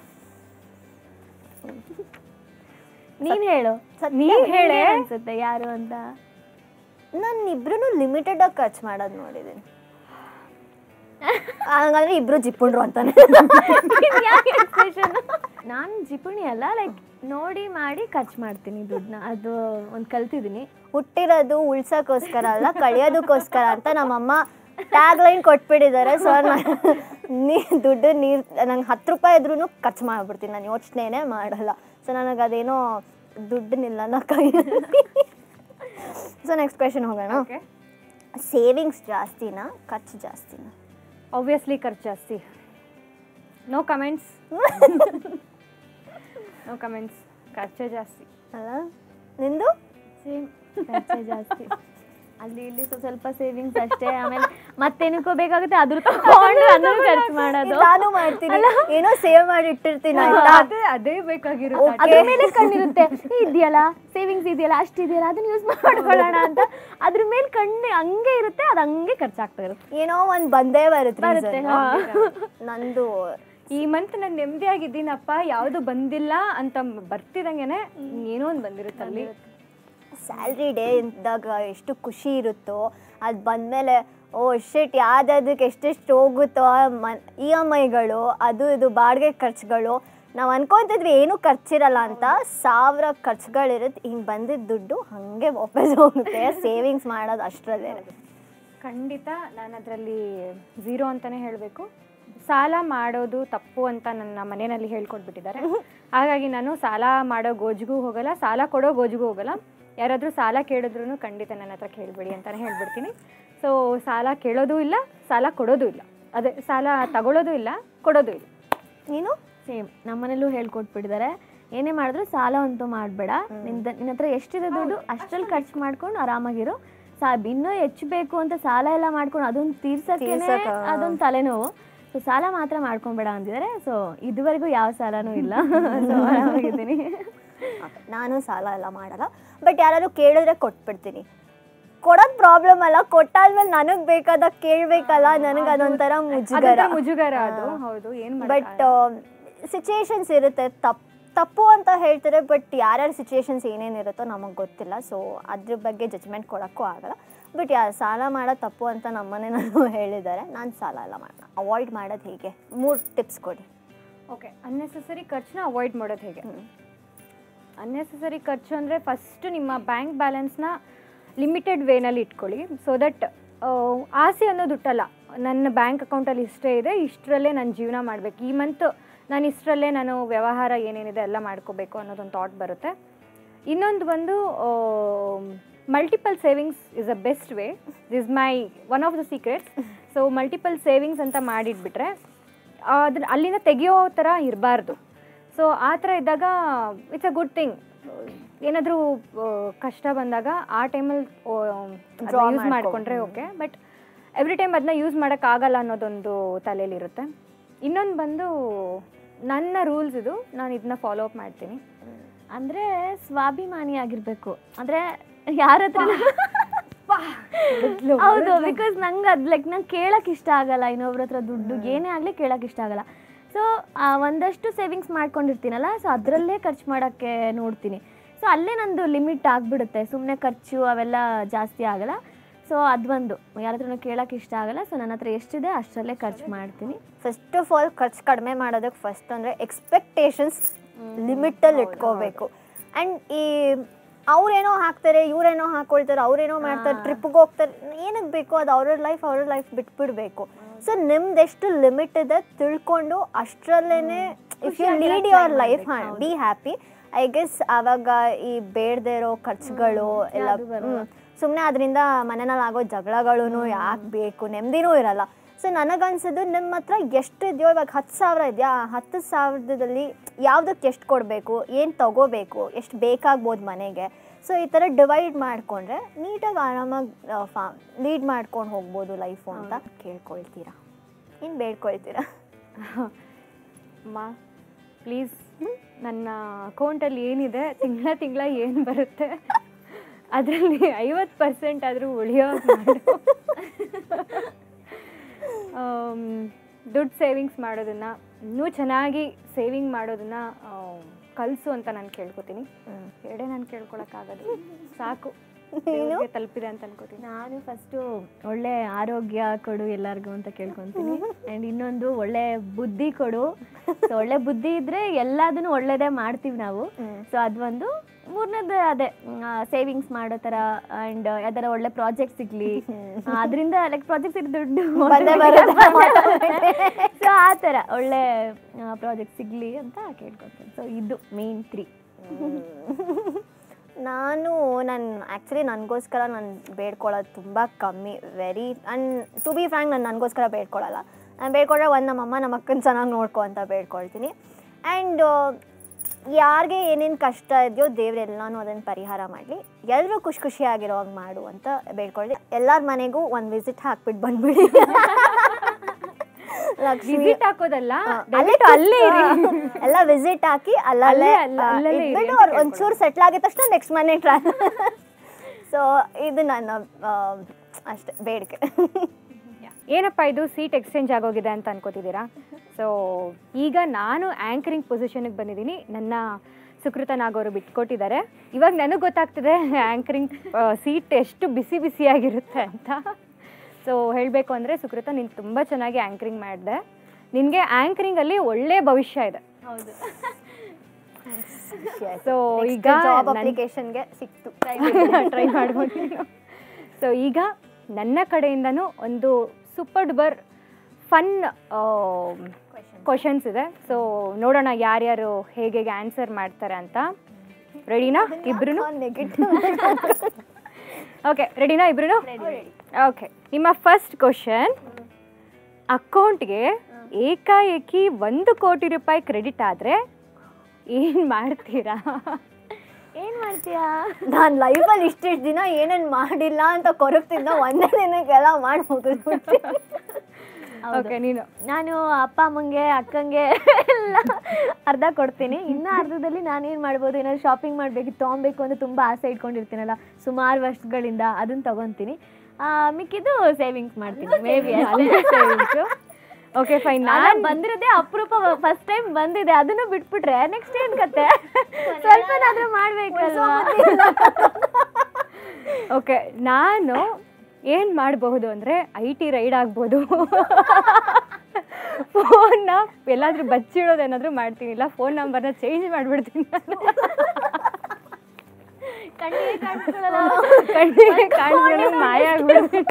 ನೀನ್ ಹೇಳು ನೀನ್ ಹೇಳೆ ನಿಂಗೇನ್ ಅನ್ಸುತ್ತೆ ಯಾರು ಅಂತ ನಾನು ಇಬ್ರು ಲಿಮಿಟೆಡ್ ಆಗಿ ಖರ್ಚು ಮಾಡೋದು ನೋಡಿದ್ದೀನಿ ಹಂಗಂದ್ರೆ ಇಬ್ರು ಜಿಪ್ಪುಂಡ್ರು ಅಂತಾನೆ ನಾನು ಜಿಪುಣಿ ಅಲ್ಲ ಲೈಕ್ ನೋಡಿ ಮಾಡಿ ಖರ್ಚು ಮಾಡ್ತೀನಿ ದುಡ್ಡನ್ನ ಅದು ಒಂದು ಕಲ್ತಿದ್ದೀನಿ ಹುಟ್ಟಿರೋದು ಉಳ್ಸೋಕ್ಕೋಸ್ಕರ ಅಲ್ಲ ಕಳಿಯೋದಕ್ಕೋಸ್ಕರ ಅಂತ ನಮ್ಮಮ್ಮ ಟ್ಯಾಗ್ ಲೈನ್ ಕೊಟ್ಬಿಟ್ಟಿದ್ದಾರೆ ಸೊ ನೀ ದುಡ್ಡು ನೀರು ನಂಗೆ ಹತ್ತು ರೂಪಾಯಿ ಇದ್ರೂ ಖರ್ಚು ಮಾಡಿಬಿಡ್ತೀನಿ ನಾನು ಯೋಚನೆನೇ ಮಾಡಲ್ಲ ಸೊ ನನಗೆ ಅದೇನೋ ದುಡ್ಡು ನಿಲ್ಲಲ್ಲ ಕೈ ಸೊ ನೆಕ್ಸ್ಟ್ ಕ್ವೆಶನ್ ಹೋಗೋಣ ಓಕೆ ಸೇವಿಂಗ್ಸ್ ಜಾಸ್ತಿನಾ ಖರ್ಚು ಜಾಸ್ತಿನಾ ಆಬ್ವಿಯಸ್ಲಿ ಖರ್ಚು ಜಾಸ್ತಿ ನೋ ಕಮೆಂಟ್ಸ್ ನೋ ಕಮೆಂಟ್ಸ್ ಖರ್ಚೇ ಜಾಸ್ತಿ ಅಲ್ಲ ನಿಂದು ಸೇಮ್ ಖರ್ಚೆ ಜಾಸ್ತಿ ಅಲ್ಲಿ ಇಲ್ಲಿ ಸ್ವಲ್ಪ ಸ್ವಲ್ಪ ಸೇವಿಂಗ್ಸ್ ಅಷ್ಟೇ ಆಮೇಲೆ ಮತ್ತೇನಕ್ಕೋ ಬೇಕಾಗುತ್ತೆ ಅದ್ರ ತಗೊಂಡು ಅದನ್ನು ಖರ್ಚು ಮಾಡೋದು ನಾನು ಮಾಡ್ತೀನಿ ಏನೋ ಸೇವ್ ಮಾಡಿ ಇಟ್ಟಿರ್ತೀನಿ ಆಯ್ತಾ ಅದೇ ಅದೇ ಬೇಕಾಗಿರುತ್ತೆ ಅದ್ರ ಮೇಲೆ ಕಣ್ಣಿರುತ್ತೆ ಏ, ಇದೆಯಲ್ಲ ಸೇವಿಂಗ್ಸ್ ಇದೆಯಲ್ಲ ಅಷ್ಟು ಇದೆಯಲ್ಲ ಅದನ್ನ ಯೂಸ್ ಮಾಡ್ಕೊಳ್ಳೋಣ ಅಂತ ಅದ್ರ ಮೇಲೆ ಕಣ್ಣು ಹಂಗೆ ಇರುತ್ತೆ ಅದು ಹಂಗೆ ಖರ್ಚಾಗ್ತಾ ಇರುತ್ತೆ ಏನೋ ಒಂದ್ ಬಂದೇ ಬರುತ್ತೆ ಬರುತ್ತೆ, reason. ಹಾ. ನಂದು ಈ ಮಂತ್ ನಾನು ನೆಮ್ಮದಿಯಾಗಿದ್ದೀನಪ್ಪ ಯಾವುದು ಬಂದಿಲ್ಲ ಅಂತ ಬರ್ತಿದಂಗೆನೆ ಏನೋ ಒಂದು ಬಂದಿರುತ್ತೆ ಅಲ್ಲಿ ಸ್ಯಾಲ್ರಿ ಡೇ ಇದ್ದಾಗ ಎಷ್ಟು ಖುಷಿ ಇರುತ್ತೋ ಅದು ಬಂದಮೇಲೆ ಓ ಶಿಟ್ ಯಾವ್ದಾದಕ್ಕೆ ಎಷ್ಟೆಷ್ಟು ಹೋಗುತ್ತೋ ಮನ್ ಇ ಎಮ್ ಐಗಳು ಅದು ಇದು ಬಾಡಿಗೆ ಖರ್ಚುಗಳು ನಾವು ಅನ್ಕೊತಿದ್ವಿ ಏನೂ ಖರ್ಚಿರಲ್ಲ ಅಂತ ಸಾವಿರ ಖರ್ಚುಗಳಿರುತ್ತೆ ಹಿಂಗೆ ಬಂದಿದ್ದ ದುಡ್ಡು ಹಾಗೆ ವಾಪಸ್ ಹೋಗುತ್ತೆ ಸೇವಿಂಗ್ಸ್ ಮಾಡೋದು ಅಷ್ಟರಲ್ಲೇ ಖಂಡಿತ ನಾನು ಅದರಲ್ಲಿ ಝೀರೋ ಅಂತಲೇ ಹೇಳಬೇಕು ಸಾಲ ಮಾಡೋದು ತಪ್ಪು ಅಂತ ನನ್ನ ಮನೆಯಲ್ಲಿ ಹೇಳ್ಕೊಟ್ಬಿಟ್ಟಿದ್ದಾರೆ ಹಾಗಾಗಿ ನಾನು ಸಾಲ ಮಾಡೋ ಗೋಜಿಗೂ ಹೋಗಲ್ಲ ಸಾಲ ಕೊಡೋ ಗೋಜಿಗೂ ಹೋಗಲ್ಲ ಯಾರಾದರೂ ಸಾಲ ಕೇಳಿದ್ರು ಖಂಡಿತ ನನ್ನ ಹತ್ರ ಕೇಳಬೇಡಿ ಅಂತಲೇ ಹೇಳ್ಬಿಡ್ತೀನಿ ಸೊ ಸಾಲ ಕೇಳೋದು ಇಲ್ಲ ಸಾಲ ಕೊಡೋದು ಇಲ್ಲ ಅದೇ ಸಾಲ ತಗೊಳ್ಳೋದು ಇಲ್ಲ ಕೊಡೋದು ಇಲ್ಲ ನೀನು ಸೇಮ್ ನಮ್ಮನೇಲೂ ಹೇಳ್ಕೊಟ್ಬಿಟ್ಟಿದ್ದಾರೆ ಏನೇ ಮಾಡಿದ್ರು ಸಾಲ ಅಂತೂ ಮಾಡಬೇಡ ನಿಂದ ನಿನ್ನ ಹತ್ರ ಎಷ್ಟಿದೆ ದುಡ್ಡು ಅಷ್ಟ್ರಲ್ಲಿ ಖರ್ಚು ಮಾಡ್ಕೊಂಡು ಆರಾಮಾಗಿರು ಸಾ ಇನ್ನೂ ಹೆಚ್ಚು ಬೇಕು ಅಂತ ಸಾಲ ಎಲ್ಲ ಮಾಡ್ಕೊಂಡು ಅದೊಂದು ತೀರ್ಸಕ್ಕೆ ತೀರ್ಸಕ್ಕ, ಆ. ಅದೊಂದು ತಲೆನೋವು ಸೊ ಸಾಲ ಮಾತ್ರ ಮಾಡ್ಕೊಂಬೇಡ ಅಂದಿದ್ದಾರೆ ಸೊ ಇದುವರೆಗೂ ಯಾವ ಸಾಲನೂ ಇಲ್ಲ ಸೊ ಆರಾಮಾಗಿದ್ದೀನಿ ನಾನು ಸಾಲ ಎಲ್ಲ ಮಾಡಲ್ಲ ಬಟ್ ಯಾರಾದ್ರು ಕೇಳಿದ್ರೆ ಕೊಟ್ಬಿಡ್ತೀನಿ ಕೊಡೋದು ಪ್ರಾಬ್ಲಮ್ ಅಲ್ಲ ಕೊಟ್ಟಾದ್ಮೇಲೆ ನನಗೆ ಬೇಕಾದಾಗ ಕೇಳಬೇಕಲ್ಲ ನನಗೆ ಅದೊಂಥರ ಮುಜುಗರ ಅದೊಂಥರ ಮುಜುಗರ ಅದು ಹೌದು ಏನು ಬಟ್ ಸಿಚುಯೇಷನ್ಸ್ ಇರುತ್ತೆ ತಪ್ಪು ತಪ್ಪು ಅಂತ ಹೇಳ್ತಾರೆ ಬಟ್ ಯಾರ್ಯಾರ ಸಿಚುಯೇಷನ್ಸ್ ಏನೇನಿರುತ್ತೋ ನಮಗೆ ಗೊತ್ತಿಲ್ಲ ಸೊ ಅದ್ರ ಬಗ್ಗೆ ಜಜ್ಮೆಂಟ್ ಕೊಡೋಕ್ಕೂ ಆಗಲ್ಲ ಬಟ್ ಯಾ ಸಾಲ ಮಾಡೋದು ತಪ್ಪು ಅಂತ ನಮ್ಮನೆ ನಾನು ಹೇಳಿದ್ದಾರೆ ನಾನು ಸಾಲ ಎಲ್ಲ ಮಾಡೋಣ ಅವಾಯ್ಡ್ ಮಾಡೋದು ಹೇಗೆ ಮೂರು ಟಿಪ್ಸ್ ಕೊಡಿ ಓಕೆ ಅನ್ನೆಸೆಸರಿ ಖರ್ಚನ್ನ ಅವಾಯ್ಡ್ ಮಾಡೋದು ಹೇಗೆ ಹ್ಮ್. ಅನ್ನೆಸೆಸರಿ ಖರ್ಚು ಅಂದರೆ ಫಸ್ಟ್ ನಿಮ್ಮ ಬ್ಯಾಂಕ್ ಬ್ಯಾಲೆನ್ಸ್ನ ಲಿಮಿಟೆಡ್ ವೇನಲ್ಲಿ ಇಟ್ಕೊಳ್ಳಿ ಸೊ ದಟ್ ಆಸೆ ಅನ್ನೋದು ಹುಟ್ಟಲ್ಲ ನನ್ನ ಬ್ಯಾಂಕ್ ಅಕೌಂಟಲ್ಲಿ ಇಷ್ಟೇ ಇದೆ ಇಷ್ಟರಲ್ಲೇ ನಾನು ಜೀವನ ಮಾಡಬೇಕು ಈ ಮಂತ್ ನಾನು ಇಷ್ಟರಲ್ಲೇ ನಾನು ವ್ಯವಹಾರ ಏನೇನಿದೆ ಎಲ್ಲ ಮಾಡ್ಕೋಬೇಕು ಅನ್ನೋದೊಂದು ಥಾಟ್ ಬರುತ್ತೆ ಇನ್ನೊಂದು ಬಂದು multiple savings is a best way this my one of the secrets so multiple savings ಅಂತ ಮಾಡಿಟ್ಬಿಟ್ರೆ ಅದ್ರ ಅಲ್ಲಿಂದ ತೆಗಿಯೋ ಥರ ಇರಬಾರ್ದು ಸೊ ಆ ಥರ ಇದ್ದಾಗ ಇಟ್ಸ್ ಅ ಗುಡ್ ಥಿಂಗ್ ಏನಾದರೂ ಕಷ್ಟ ಬಂದಾಗ ಆ ಟೈಮಲ್ಲಿ Draw ಯೂಸ್ ಮಾಡ್ಕೊ- ಮಾಡಿಕೊಂಡ್ರೆ ಓಕೆ ಬಟ್ ಎವ್ರಿ ಟೈಮ್ ಅದನ್ನ ಯೂಸ್ ಮಾಡೋಕ್ಕಾಗಲ್ಲ ಅನ್ನೋದೊಂದು ತಲೆಯಲ್ಲಿರುತ್ತೆ ಇನ್ನೊಂದು ಬಂದು ನನ್ನ ರೂಲ್ಸ್ ಇದು ನಾನು ಇದನ್ನ ಫಾಲೋ ಅಪ್ ಮಾಡ್ತೀನಿ ಅಂದ್ರೆ ಸ್ವಾಭಿಮಾನಿ ಆಗಿರ್ಬೇಕು ಅಂದ್ರೆ ಯಾರ ಹತ್ರ ಹೌದು ಬಿಕಾಸ್ ನಂಗೆ ಅದು ಲೈಕ್ ನಂಗೆ ಕೇಳಕ್ ಇಷ್ಟ ಆಗಲ್ಲ ಇನ್ನೊಬ್ರ ಹತ್ರ ದುಡ್ಡು ಏನೇ ಆಗಲಿ ಕೇಳಕ್ ಇಷ್ಟ ಆಗಲ್ಲ ಸೊ ಒಂದಷ್ಟು ಸೇವಿಂಗ್ಸ್ ಮಾಡ್ಕೊಂಡಿರ್ತೀನಲ್ಲ ಸೊ ಅದರಲ್ಲೇ ಖರ್ಚು ಮಾಡೋಕ್ಕೆ ನೋಡ್ತೀನಿ ಸೊ ಅಲ್ಲೇ ನಂದು ಲಿಮಿಟ್ ಆಗಿಬಿಡುತ್ತೆ ಸುಮ್ಮನೆ ಖರ್ಚು ಅವೆಲ್ಲ ಜಾಸ್ತಿ ಆಗಲ್ಲ ಸೊ ಅದೊಂದು ಯಾರ ಹತ್ರನೂ ಕೇಳಕ್ಕೆ ಇಷ್ಟ ಆಗಲ್ಲ ಸೊ ನನ್ನ ಹತ್ರ ಎಷ್ಟಿದೆ ಅಷ್ಟರಲ್ಲೇ ಖರ್ಚು ಮಾಡ್ತೀನಿ ಫಸ್ಟ್ ಆಫ್ ಆಲ್ ಖರ್ಚು ಕಡಿಮೆ ಮಾಡೋದಕ್ಕೆ ಫಸ್ಟ್ ಅಂದರೆ ಎಕ್ಸ್ಪೆಕ್ಟೇಷನ್ಸ್ ಲಿಮಿಟಲ್ಲಿ ಇಟ್ಕೋಬೇಕು ಆ್ಯಂಡ್ ಈ ಅವ್ರೇನೋ ಹಾಕ್ತಾರೆ ಇವರೇನೋ ಹಾಕೊಳ್ತಾರೆ ಅವ್ರೇನೋ ಮಾಡ್ತಾರೆ ಟ್ರಿಪ್ಗೆ ಹೋಗ್ತಾರೆ ಏನಕ್ಕೆ ಬೇಕು ಅದು ಅವ್ರ ಲೈಫ್ ಅವ್ರ ಲೈಫ್ ಬಿಟ್ಬಿಡ್ಬೇಕು ಸೊ ನಿಮ್ದು ಎಷ್ಟು ಲಿಮಿಟ್ ಇದೆ ತಿಳ್ಕೊಂಡು ಅಷ್ಟರಲ್ಲೇ if you lead your life ಹಾಂ ಬಿ ಹ್ಯಾಪಿ ಐ ಗೆಸ್ ಆವಾಗ ಈ ಬೇಡದೇ ಇರೋ ಖರ್ಚುಗಳು ಎಲ್ಲ ಸುಮ್ಮನೆ ಅದರಿಂದ ಮನೆಯಲ್ಲಿ ಆಗೋ ಜಗಳಗಳೂ ಯಾಕೆ ಬೇಕು ನೆಮ್ಮದಿನೂ ಇರಲ್ಲ ಸೊ ನನಗನ್ಸೋದು ನಿಮ್ಮ ಹತ್ರ ಎಷ್ಟು ಇದೆಯೋ ಇವಾಗ ಹತ್ತು ಸಾವಿರ ಇದೆಯಾ ಆ ಹತ್ತು ಸಾವಿರದಲ್ಲಿ ಯಾವುದಕ್ಕೆ ಎಷ್ಟು ಕೊಡಬೇಕು ಏನು ತಗೋಬೇಕು ಎಷ್ಟು ಬೇಕಾಗ್ಬೋದು ಮನೆಗೆ ಸೊ ಈ ಥರ ಡಿವೈಡ್ ಮಾಡಿಕೊಂಡ್ರೆ ನೀಟಾಗಿ ಆರಾಮಾಗಿ ಫಾ ಲೀಡ್ ಮಾಡ್ಕೊಂಡು ಹೋಗ್ಬೋದು ಲೈಫು ಅಂತ ಕೇಳ್ಕೊಳ್ತೀರಾ ಏನು ಬೇಡ್ಕೊಳ್ತೀರಾ ಅಮ್ಮ ಪ್ಲೀಸ್ ನನ್ನ ಅಕೌಂಟಲ್ಲಿ ಏನಿದೆ ತಿಂಗಳ ತಿಂಗಳ ಏನು ಬರುತ್ತೆ ಅದರಲ್ಲಿ ಐವತ್ತು ಪರ್ಸೆಂಟ್ ಆದರೂ ಉಳಿಯೋ ಮಾಡು ಆಮ್, ದುಡ್ಡು ಸೇವಿಂಗ್ಸ್ ಮಾಡೋದನ್ನು ಇನ್ನೂ ಚೆನ್ನಾಗಿ ಸೇವಿಂಗ್ ಮಾಡೋದನ್ನು ಕಲಿಸು ಅಂತ ನಾನು ಕೇಳ್ಕೊತೀನಿ ಎರಡೇ ನಾನು ಕೇಳ್ಕೊಳಕ್ಕಾಗೋದು ಸಾಕು ದೇವ್ರಿಗೆ ತಲುಪಿದೆ ಅಂತ ಅನ್ಕೋತೀನಿ ನಾನು ಫಸ್ಟು ಒಳ್ಳೆ ಆರೋಗ್ಯ ಕೊಡು ಎಲ್ಲರಿಗೂ ಅಂತ ಕೇಳ್ಕೊತೀನಿ ಆ್ಯಂಡ್ ಇನ್ನೊಂದು ಒಳ್ಳೆ ಬುದ್ಧಿ ಕೊಡು ಸೊ ಒಳ್ಳೆ ಬುದ್ಧಿ ಇದ್ರೆ ಎಲ್ಲದನ್ನು ಒಳ್ಳೇದೇ ಮಾಡ್ತೀವಿ ನಾವು ಸೊ ಅದೊಂದು ಮೂರನೇದು ಅದೇ ಸೇವಿಂಗ್ಸ್ ಮಾಡೋ ಥರ ಆ್ಯಂಡ್ ಯಾವ್ದಾರ ಒಳ್ಳೆ ಪ್ರಾಜೆಕ್ಟ್ ಸಿಗಲಿ ಅದರಿಂದ ಲೈಕ್ ಪ್ರಾಜೆಕ್ಟ್ ಸಿಗ್ ದುಡ್ಡು ಬಂದೇ ಬರುತ್ತೆ. ಸೊ ಆ ಥರ ಒಳ್ಳೆ ಪ್ರಾಜೆಕ್ಟ್ ಸಿಗಲಿ ಅಂತ ಕೇಳ್ಕೊತೀನಿ ಸೊ ಇದು ಮೇನ್ ತ್ರೀ ನಾನು ನಾನು ಆ್ಯಕ್ಚುಲಿ ನನಗೋಸ್ಕರ ನಾನು ಬೇಡ್ಕೊಳ್ಳೋದು ತುಂಬ ಕಮ್ಮಿ very and to be frank ನಾನು ನನಗೋಸ್ಕರ ಬೇಡ್ಕೊಳ್ಳಲ್ಲ ನಾನು ಬೇಡ್ಕೊಂಡ್ರೆ ಒಂದು ನಮ್ಮಮ್ಮ ನಮ್ಮ ಅಕ್ಕನ ಚೆನ್ನಾಗಿ ನೋಡ್ಕೊ ಅಂತ ಬೇಡ್ಕೊಳ್ತೀನಿ ಆ್ಯಂಡ್ ಯಾರಿಗೆ ಏನೇನು ಕಷ್ಟ ಇದೆಯೋ ದೇವ್ರೆಲ್ಲಾನು ಅದನ್ನು ಪರಿಹಾರ ಮಾಡಲಿ ಎಲ್ಲರೂ ಖುಷಿ ಖುಷಿಯಾಗಿರೋವಾಗ ಮಾಡು ಅಂತ ಬೇಡ್ಕೊಳ್ಳಿ ಎಲ್ಲರ ಮನೆಗೂ ಒಂದು ವಿಸಿಟ್ ಹಾಕ್ಬಿಟ್ಟು ಬಂದ್ಬಿಡಿ ಲಕ್ಷ್ಮಿ ವಿಸಿಟ್ ಹಾಕೋದಲ್ಲ ಹಾ, ದಯವಿಟ್ಟು ಅಲ್ಲೇ ಇರಿ ಎಲ್ಲ ವಿಸಿಟ್ ಹಾಕಿ ಅಲ್ಲಲ್ಲೇ ಅಲ್ಲೇ, ಅಲ್ಲ- ಅಲ್ಲಲ್ಲೇ ಇರಿ ಇಟ್ಬಿಟ್ಟು ಅಂತ ಅವ್ರು ಒಂಚೂರು ಸೆಟ್ಲ್ ಆಗಿದ ತಕ್ಷಣ ನೆಕ್ಸ್ಟ್ ಮನೆ ಟ್ರಾ ಸೊ ಇದು ನನ್ನ ಆ, ಅಷ್ಟೇ ಬೇಡಿಕೆ ಏನಪ್ಪ ಇದು ಸೀಟ್ ಎಕ್ಸ್ಚೇಂಜ್ ಆಗೋಗಿದೆ ಅಂತ ಅನ್ಕೋತಿದ್ದೀರಾ ಸೊ ಈಗ ನಾನು ಆ್ಯಂಕರಿಂಗ್ ಪೊಸಿಷನ್ಗೆ ಬಂದಿದ್ದೀನಿ ನನ್ನ ಸುಕೃತ ನಾಗವರು ಬಿಟ್ಕೊಟ್ಟಿದ್ದಾರೆ ಇವಾಗ ನನಗೆ ಗೊತ್ತಾಗ್ತಿದೆ ಆ್ಯಂಕರಿಂಗ್ ಸೀಟ್ ಎಷ್ಟು ಬಿಸಿ ಬಿಸಿಯಾಗಿರುತ್ತೆ ಅಂತ ಸೊ ಹೇಳಬೇಕು ಅಂದರೆ ಸುಕೃತ ನೀನು ತುಂಬ ಚೆನ್ನಾಗಿ ಆ್ಯಂಕರಿಂಗ್ ಮಾಡಿದೆ ನಿನಗೆ ಆ್ಯಂಕರಿಂಗಲ್ಲಿ ಒಳ್ಳೆಯ ಭವಿಷ್ಯ ಇದೆ ಹೌದು ಸೊ ಈಗ ಜಾಬ್ ನನ್- ಅಪ್ಲಿಕೇಶನ್ಗೆ ಸಿಕ್ತು ಟ್ರೈ ಮಾಡ್ಬೋದು ಸೊ ಈಗ ನನ್ನ ಕಡೆಯಿಂದನೂ ಒಂದು ಸೂಪರ್ ಡುಬರ್ ಫನ್ ಕ್ವಶನ್ಸ್ ಇದೆ ಸೊ ನೋಡೋಣ ಯಾರ್ಯಾರು ಹೇಗೆ ಹೇಗೆ ಆನ್ಸರ್ ಮಾಡ್ತಾರೆ ಅಂತ ರೆಡಿನಾ ಇಬ್ರು ನೆಗೆಟಿವ್ ಓಕೆ ರೆಡಿನಾ ಇಬ್ರು ಓಕೆ ನಿಮ್ಮ ಫಸ್ಟ್ ಕ್ವಶನ್ ಅಕೌಂಟ್ಗೆ ಏಕಾಏಕಿ ಒಂದು ಕೋಟಿ ರೂಪಾಯಿ ಕ್ರೆಡಿಟ್ ಆದರೆ ಏನು ಮಾಡ್ತೀರಾ ಏನ್ ಮಾಡ್ತೀಯಾ ನಾನು ಲೈಫಲ್ಲಿ ಇಷ್ಟಿಷ್ಟು ದಿನ ಏನೇನು ಮಾಡಿಲ್ಲ ಅಂತ ಕೊರಗ್ತಿದ್ದ ಒಂದೇ ದಿನಕ್ಕೆಲ್ಲ ಮಾಡಿ ಮುಗಿದ್ಬಿಡ್ತೀನಿ ಓಕೆ ನೀನು ನಾನು ಅಪ್ಪ ಅಮ್ಮಂಗೆ ಅಕ್ಕಂಗೆ ಎಲ್ಲ ಅರ್ಧ ಕೊಡ್ತೀನಿ ಇನ್ನು ಅರ್ಧದಲ್ಲಿ ನಾನೇನು ಮಾಡ್ಬೋದು ಏನಾದ್ರು ಶಾಪಿಂಗ್ ಮಾಡಬೇಕು ತೊಗೊಬೇಕು ಅಂತ ತುಂಬ ಆಸೆ ಇಟ್ಕೊಂಡಿರ್ತೀನಲ್ಲ ಸುಮಾರು ವರ್ಷಗಳಿಂದ ಅದನ್ನ ತಗೊತೀನಿ ಆ, ಮಿಕ್ಕಿದ್ದು ಸೇವಿಂಗ್ಸ್ ಮಾಡ್ತೀನಿ ಮೇ ಬಿ ಓಕೆ ಫೈನ್ ನಾನು ನಾನು ಬಂದಿರೋದೇ ಅಪರೂಪ ಫಸ್ಟ್ ಟೈಮ್ ಬಂದಿದೆ ಅದನ್ನು ಬಿಟ್ಬಿಟ್ರೆ ನೆಕ್ಸ್ಟ್ ಏನ್ ಕತೆ ಸ್ವಲ್ಪನಾದ್ರೂ ಮಾಡ್ಬೇಕಲ್ವಾ ಓಕೆ ನಾನು ಏನು ಮಾಡಬಹುದು ಅಂದರೆ ಐ ಟಿ ರೈಡ್ ಆಗ್ಬೋದು ಫೋನ್ನ ಎಲ್ಲಾದರೂ ಬಚ್ಚಿಡೋದೇನಾದರೂ ಮಾಡ್ತೀನಿ ಇಲ್ಲ ಫೋನ್ ನಂಬರ್ನ ಚೇಂಜ್ ಮಾಡಿಬಿಡ್ತೀನಿ ನಾನು ಕಣ್ಣಿಗೆ ಕಾಣಿಸ್ಕೊಳ್ಳಲ್ಲ ಕಣ್ಣಿಗೆ ಕಾಣಿಸ್ಕೊಂಡು ಮಾಯ ಆಗ್ಬಿಡ್ತೀನಿ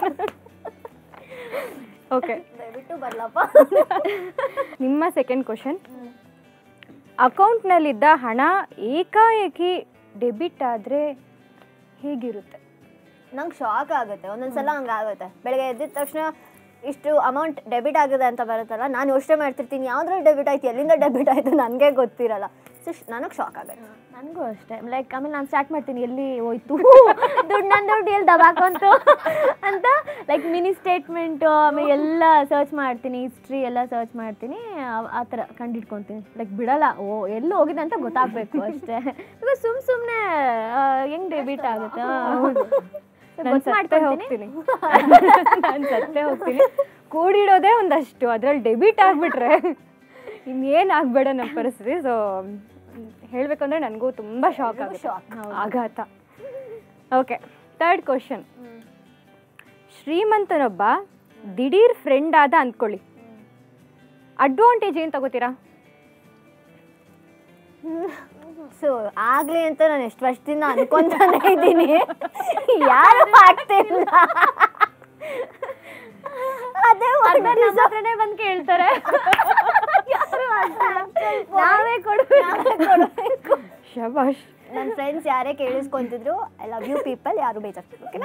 ಓಕೆ ದಯವಿಟ್ಟು ಬರ್ಲಪ್ಪ ನಿಮ್ಮ ಸೆಕೆಂಡ್ ಕ್ವಶನ್ ಅಕೌಂಟ್ನಲ್ಲಿದ್ದ ಹಣ ಏಕಾಏಕಿ ಡೆಬಿಟ್ ಆದರೆ ಹೇಗಿರುತ್ತೆ ನಂಗೆ ಶಾಕ್ ಆಗುತ್ತೆ ಒಂದೊಂದ್ಸಲ ಹಂಗೆ ಆಗುತ್ತೆ ಬೆಳಗ್ಗೆ ಎದ್ದಿದ ತಕ್ಷಣ ಇಷ್ಟು ಅಮೌಂಟ್ ಡೆಬಿಟ್ ಆಗಿದೆ ಅಂತ ಬರುತ್ತಲ್ಲ ನಾನು ಯೋಚನೆ ಮಾಡ್ತಿರ್ತೀನಿ ಯಾವ್ದ್ರಲ್ಲಿ ಡೆಬಿಟ್ ಆಯ್ತು ಎಲ್ಲಿಂದ ಡೆಬಿಟ್ ಆಯಿತು ನನಗೆ ಗೊತ್ತಿರಲ್ಲ ಸೊ ನನಗೆ ಶಾಕ್ ಆಗುತ್ತೆ ನನಗೂ ಅಷ್ಟೇ ಲೈಕ್ ಆಮೇಲೆ ನಾನು ಸ್ಟಾರ್ಟ್ ಮಾಡ್ತೀನಿ ಎಲ್ಲಿ ಹೋಯ್ತು ದುಡ್ಡು ನನ್ನ ದುಡ್ಡು ಎಲ್ಲಿ ದಬಾಕೊಂತು ಅಂತ ಲೈಕ್ ಮಿನಿ ಸ್ಟೇಟ್ಮೆಂಟು ಆಮೇಲೆ ಎಲ್ಲ ಸರ್ಚ್ ಮಾಡ್ತೀನಿ ಹಿಸ್ಟ್ರಿ ಎಲ್ಲ ಸರ್ಚ್ ಮಾಡ್ತೀನಿ ಆ- ಆ ಥರ ಕಂಡಿಡ್ಕೊತೀನಿ ಲೈಕ್ ಬಿಡಲ್ಲ ಓ ಎಲ್ಲಿ ಹೋಗಿದೆ ಅಂತ ಗೊತ್ತಾಗಬೇಕು ಅಷ್ಟೇ ಇವಾಗ ಸುಮ್ ಸುಮ್ಮನೆ ಹೆಂಗ್ ಡೆಬಿಟ್ ಆಗುತ್ತೆ ನಾನು ಸತ್ತೇ ಹೋಗ್ತೀನಿ ನಾನು ಸತ್ತೇ ಹೋಗ್ತೀನಿ ಕೂಡಿಡೋದೇ ಒಂದಷ್ಟು ಅದ್ರಲ್ಲಿ ಡೆಬಿಟ್ ಆಗಿಬಿಟ್ರೆ ಇನ್ನೇನು ಆಗಬೇಡ ನಮ್ಮ ಪರಿಸ್ಥಿತಿ ಸೊ ಹೇಳಬೇಕು ಅಂದರೆ ನನಗೂ ತುಂಬ ಶಾಕ್ ಆಗುತ್ತೆ ಆಘಾತ ಓಕೆ ಥರ್ಡ್ ಕ್ವಶನ್ ಶ್ರೀಮಂತನೊಬ್ಬ ದಿಢೀರ್ ಫ್ರೆಂಡ್ ಆದ ಅಂದ್ಕೊಳ್ಳಿ ಅಡ್ವಾಂಟೇಜ್ ಏನು ತಗೋತೀರಾ ಸೊ ಆಗ್ಲಿ ಅಂತ ನಾನು ಎಷ್ಟು ವರ್ಷದಿಂದ ಅನ್ಕೊಂತಾನೆ ಇದ್ದೀನಿ ಯಾರು ಆಗ್ತಿಲ್ಲ ಅದೇ ಅರ್ಧ ನಮ್ಮ ಹತ್ರನೇ ಬಂದು ಕೇಳ್ತಾರೆ ಯಾರು ಆಗ್ತಿಲ್ಲ. ನಾವೇ ಕೊಡ್ಬೇಕು ಶಬಾಷ್ ನನ್ನ ಫ್ರೆಂಡ್ಸ್ ಯಾರೇ ಕೇಳಿಸ್ಕೊಂತಿದ್ರು ಐ ಲವ್ ಯು ಪೀಪಲ್ ಯಾರು ಬೇಜಾರು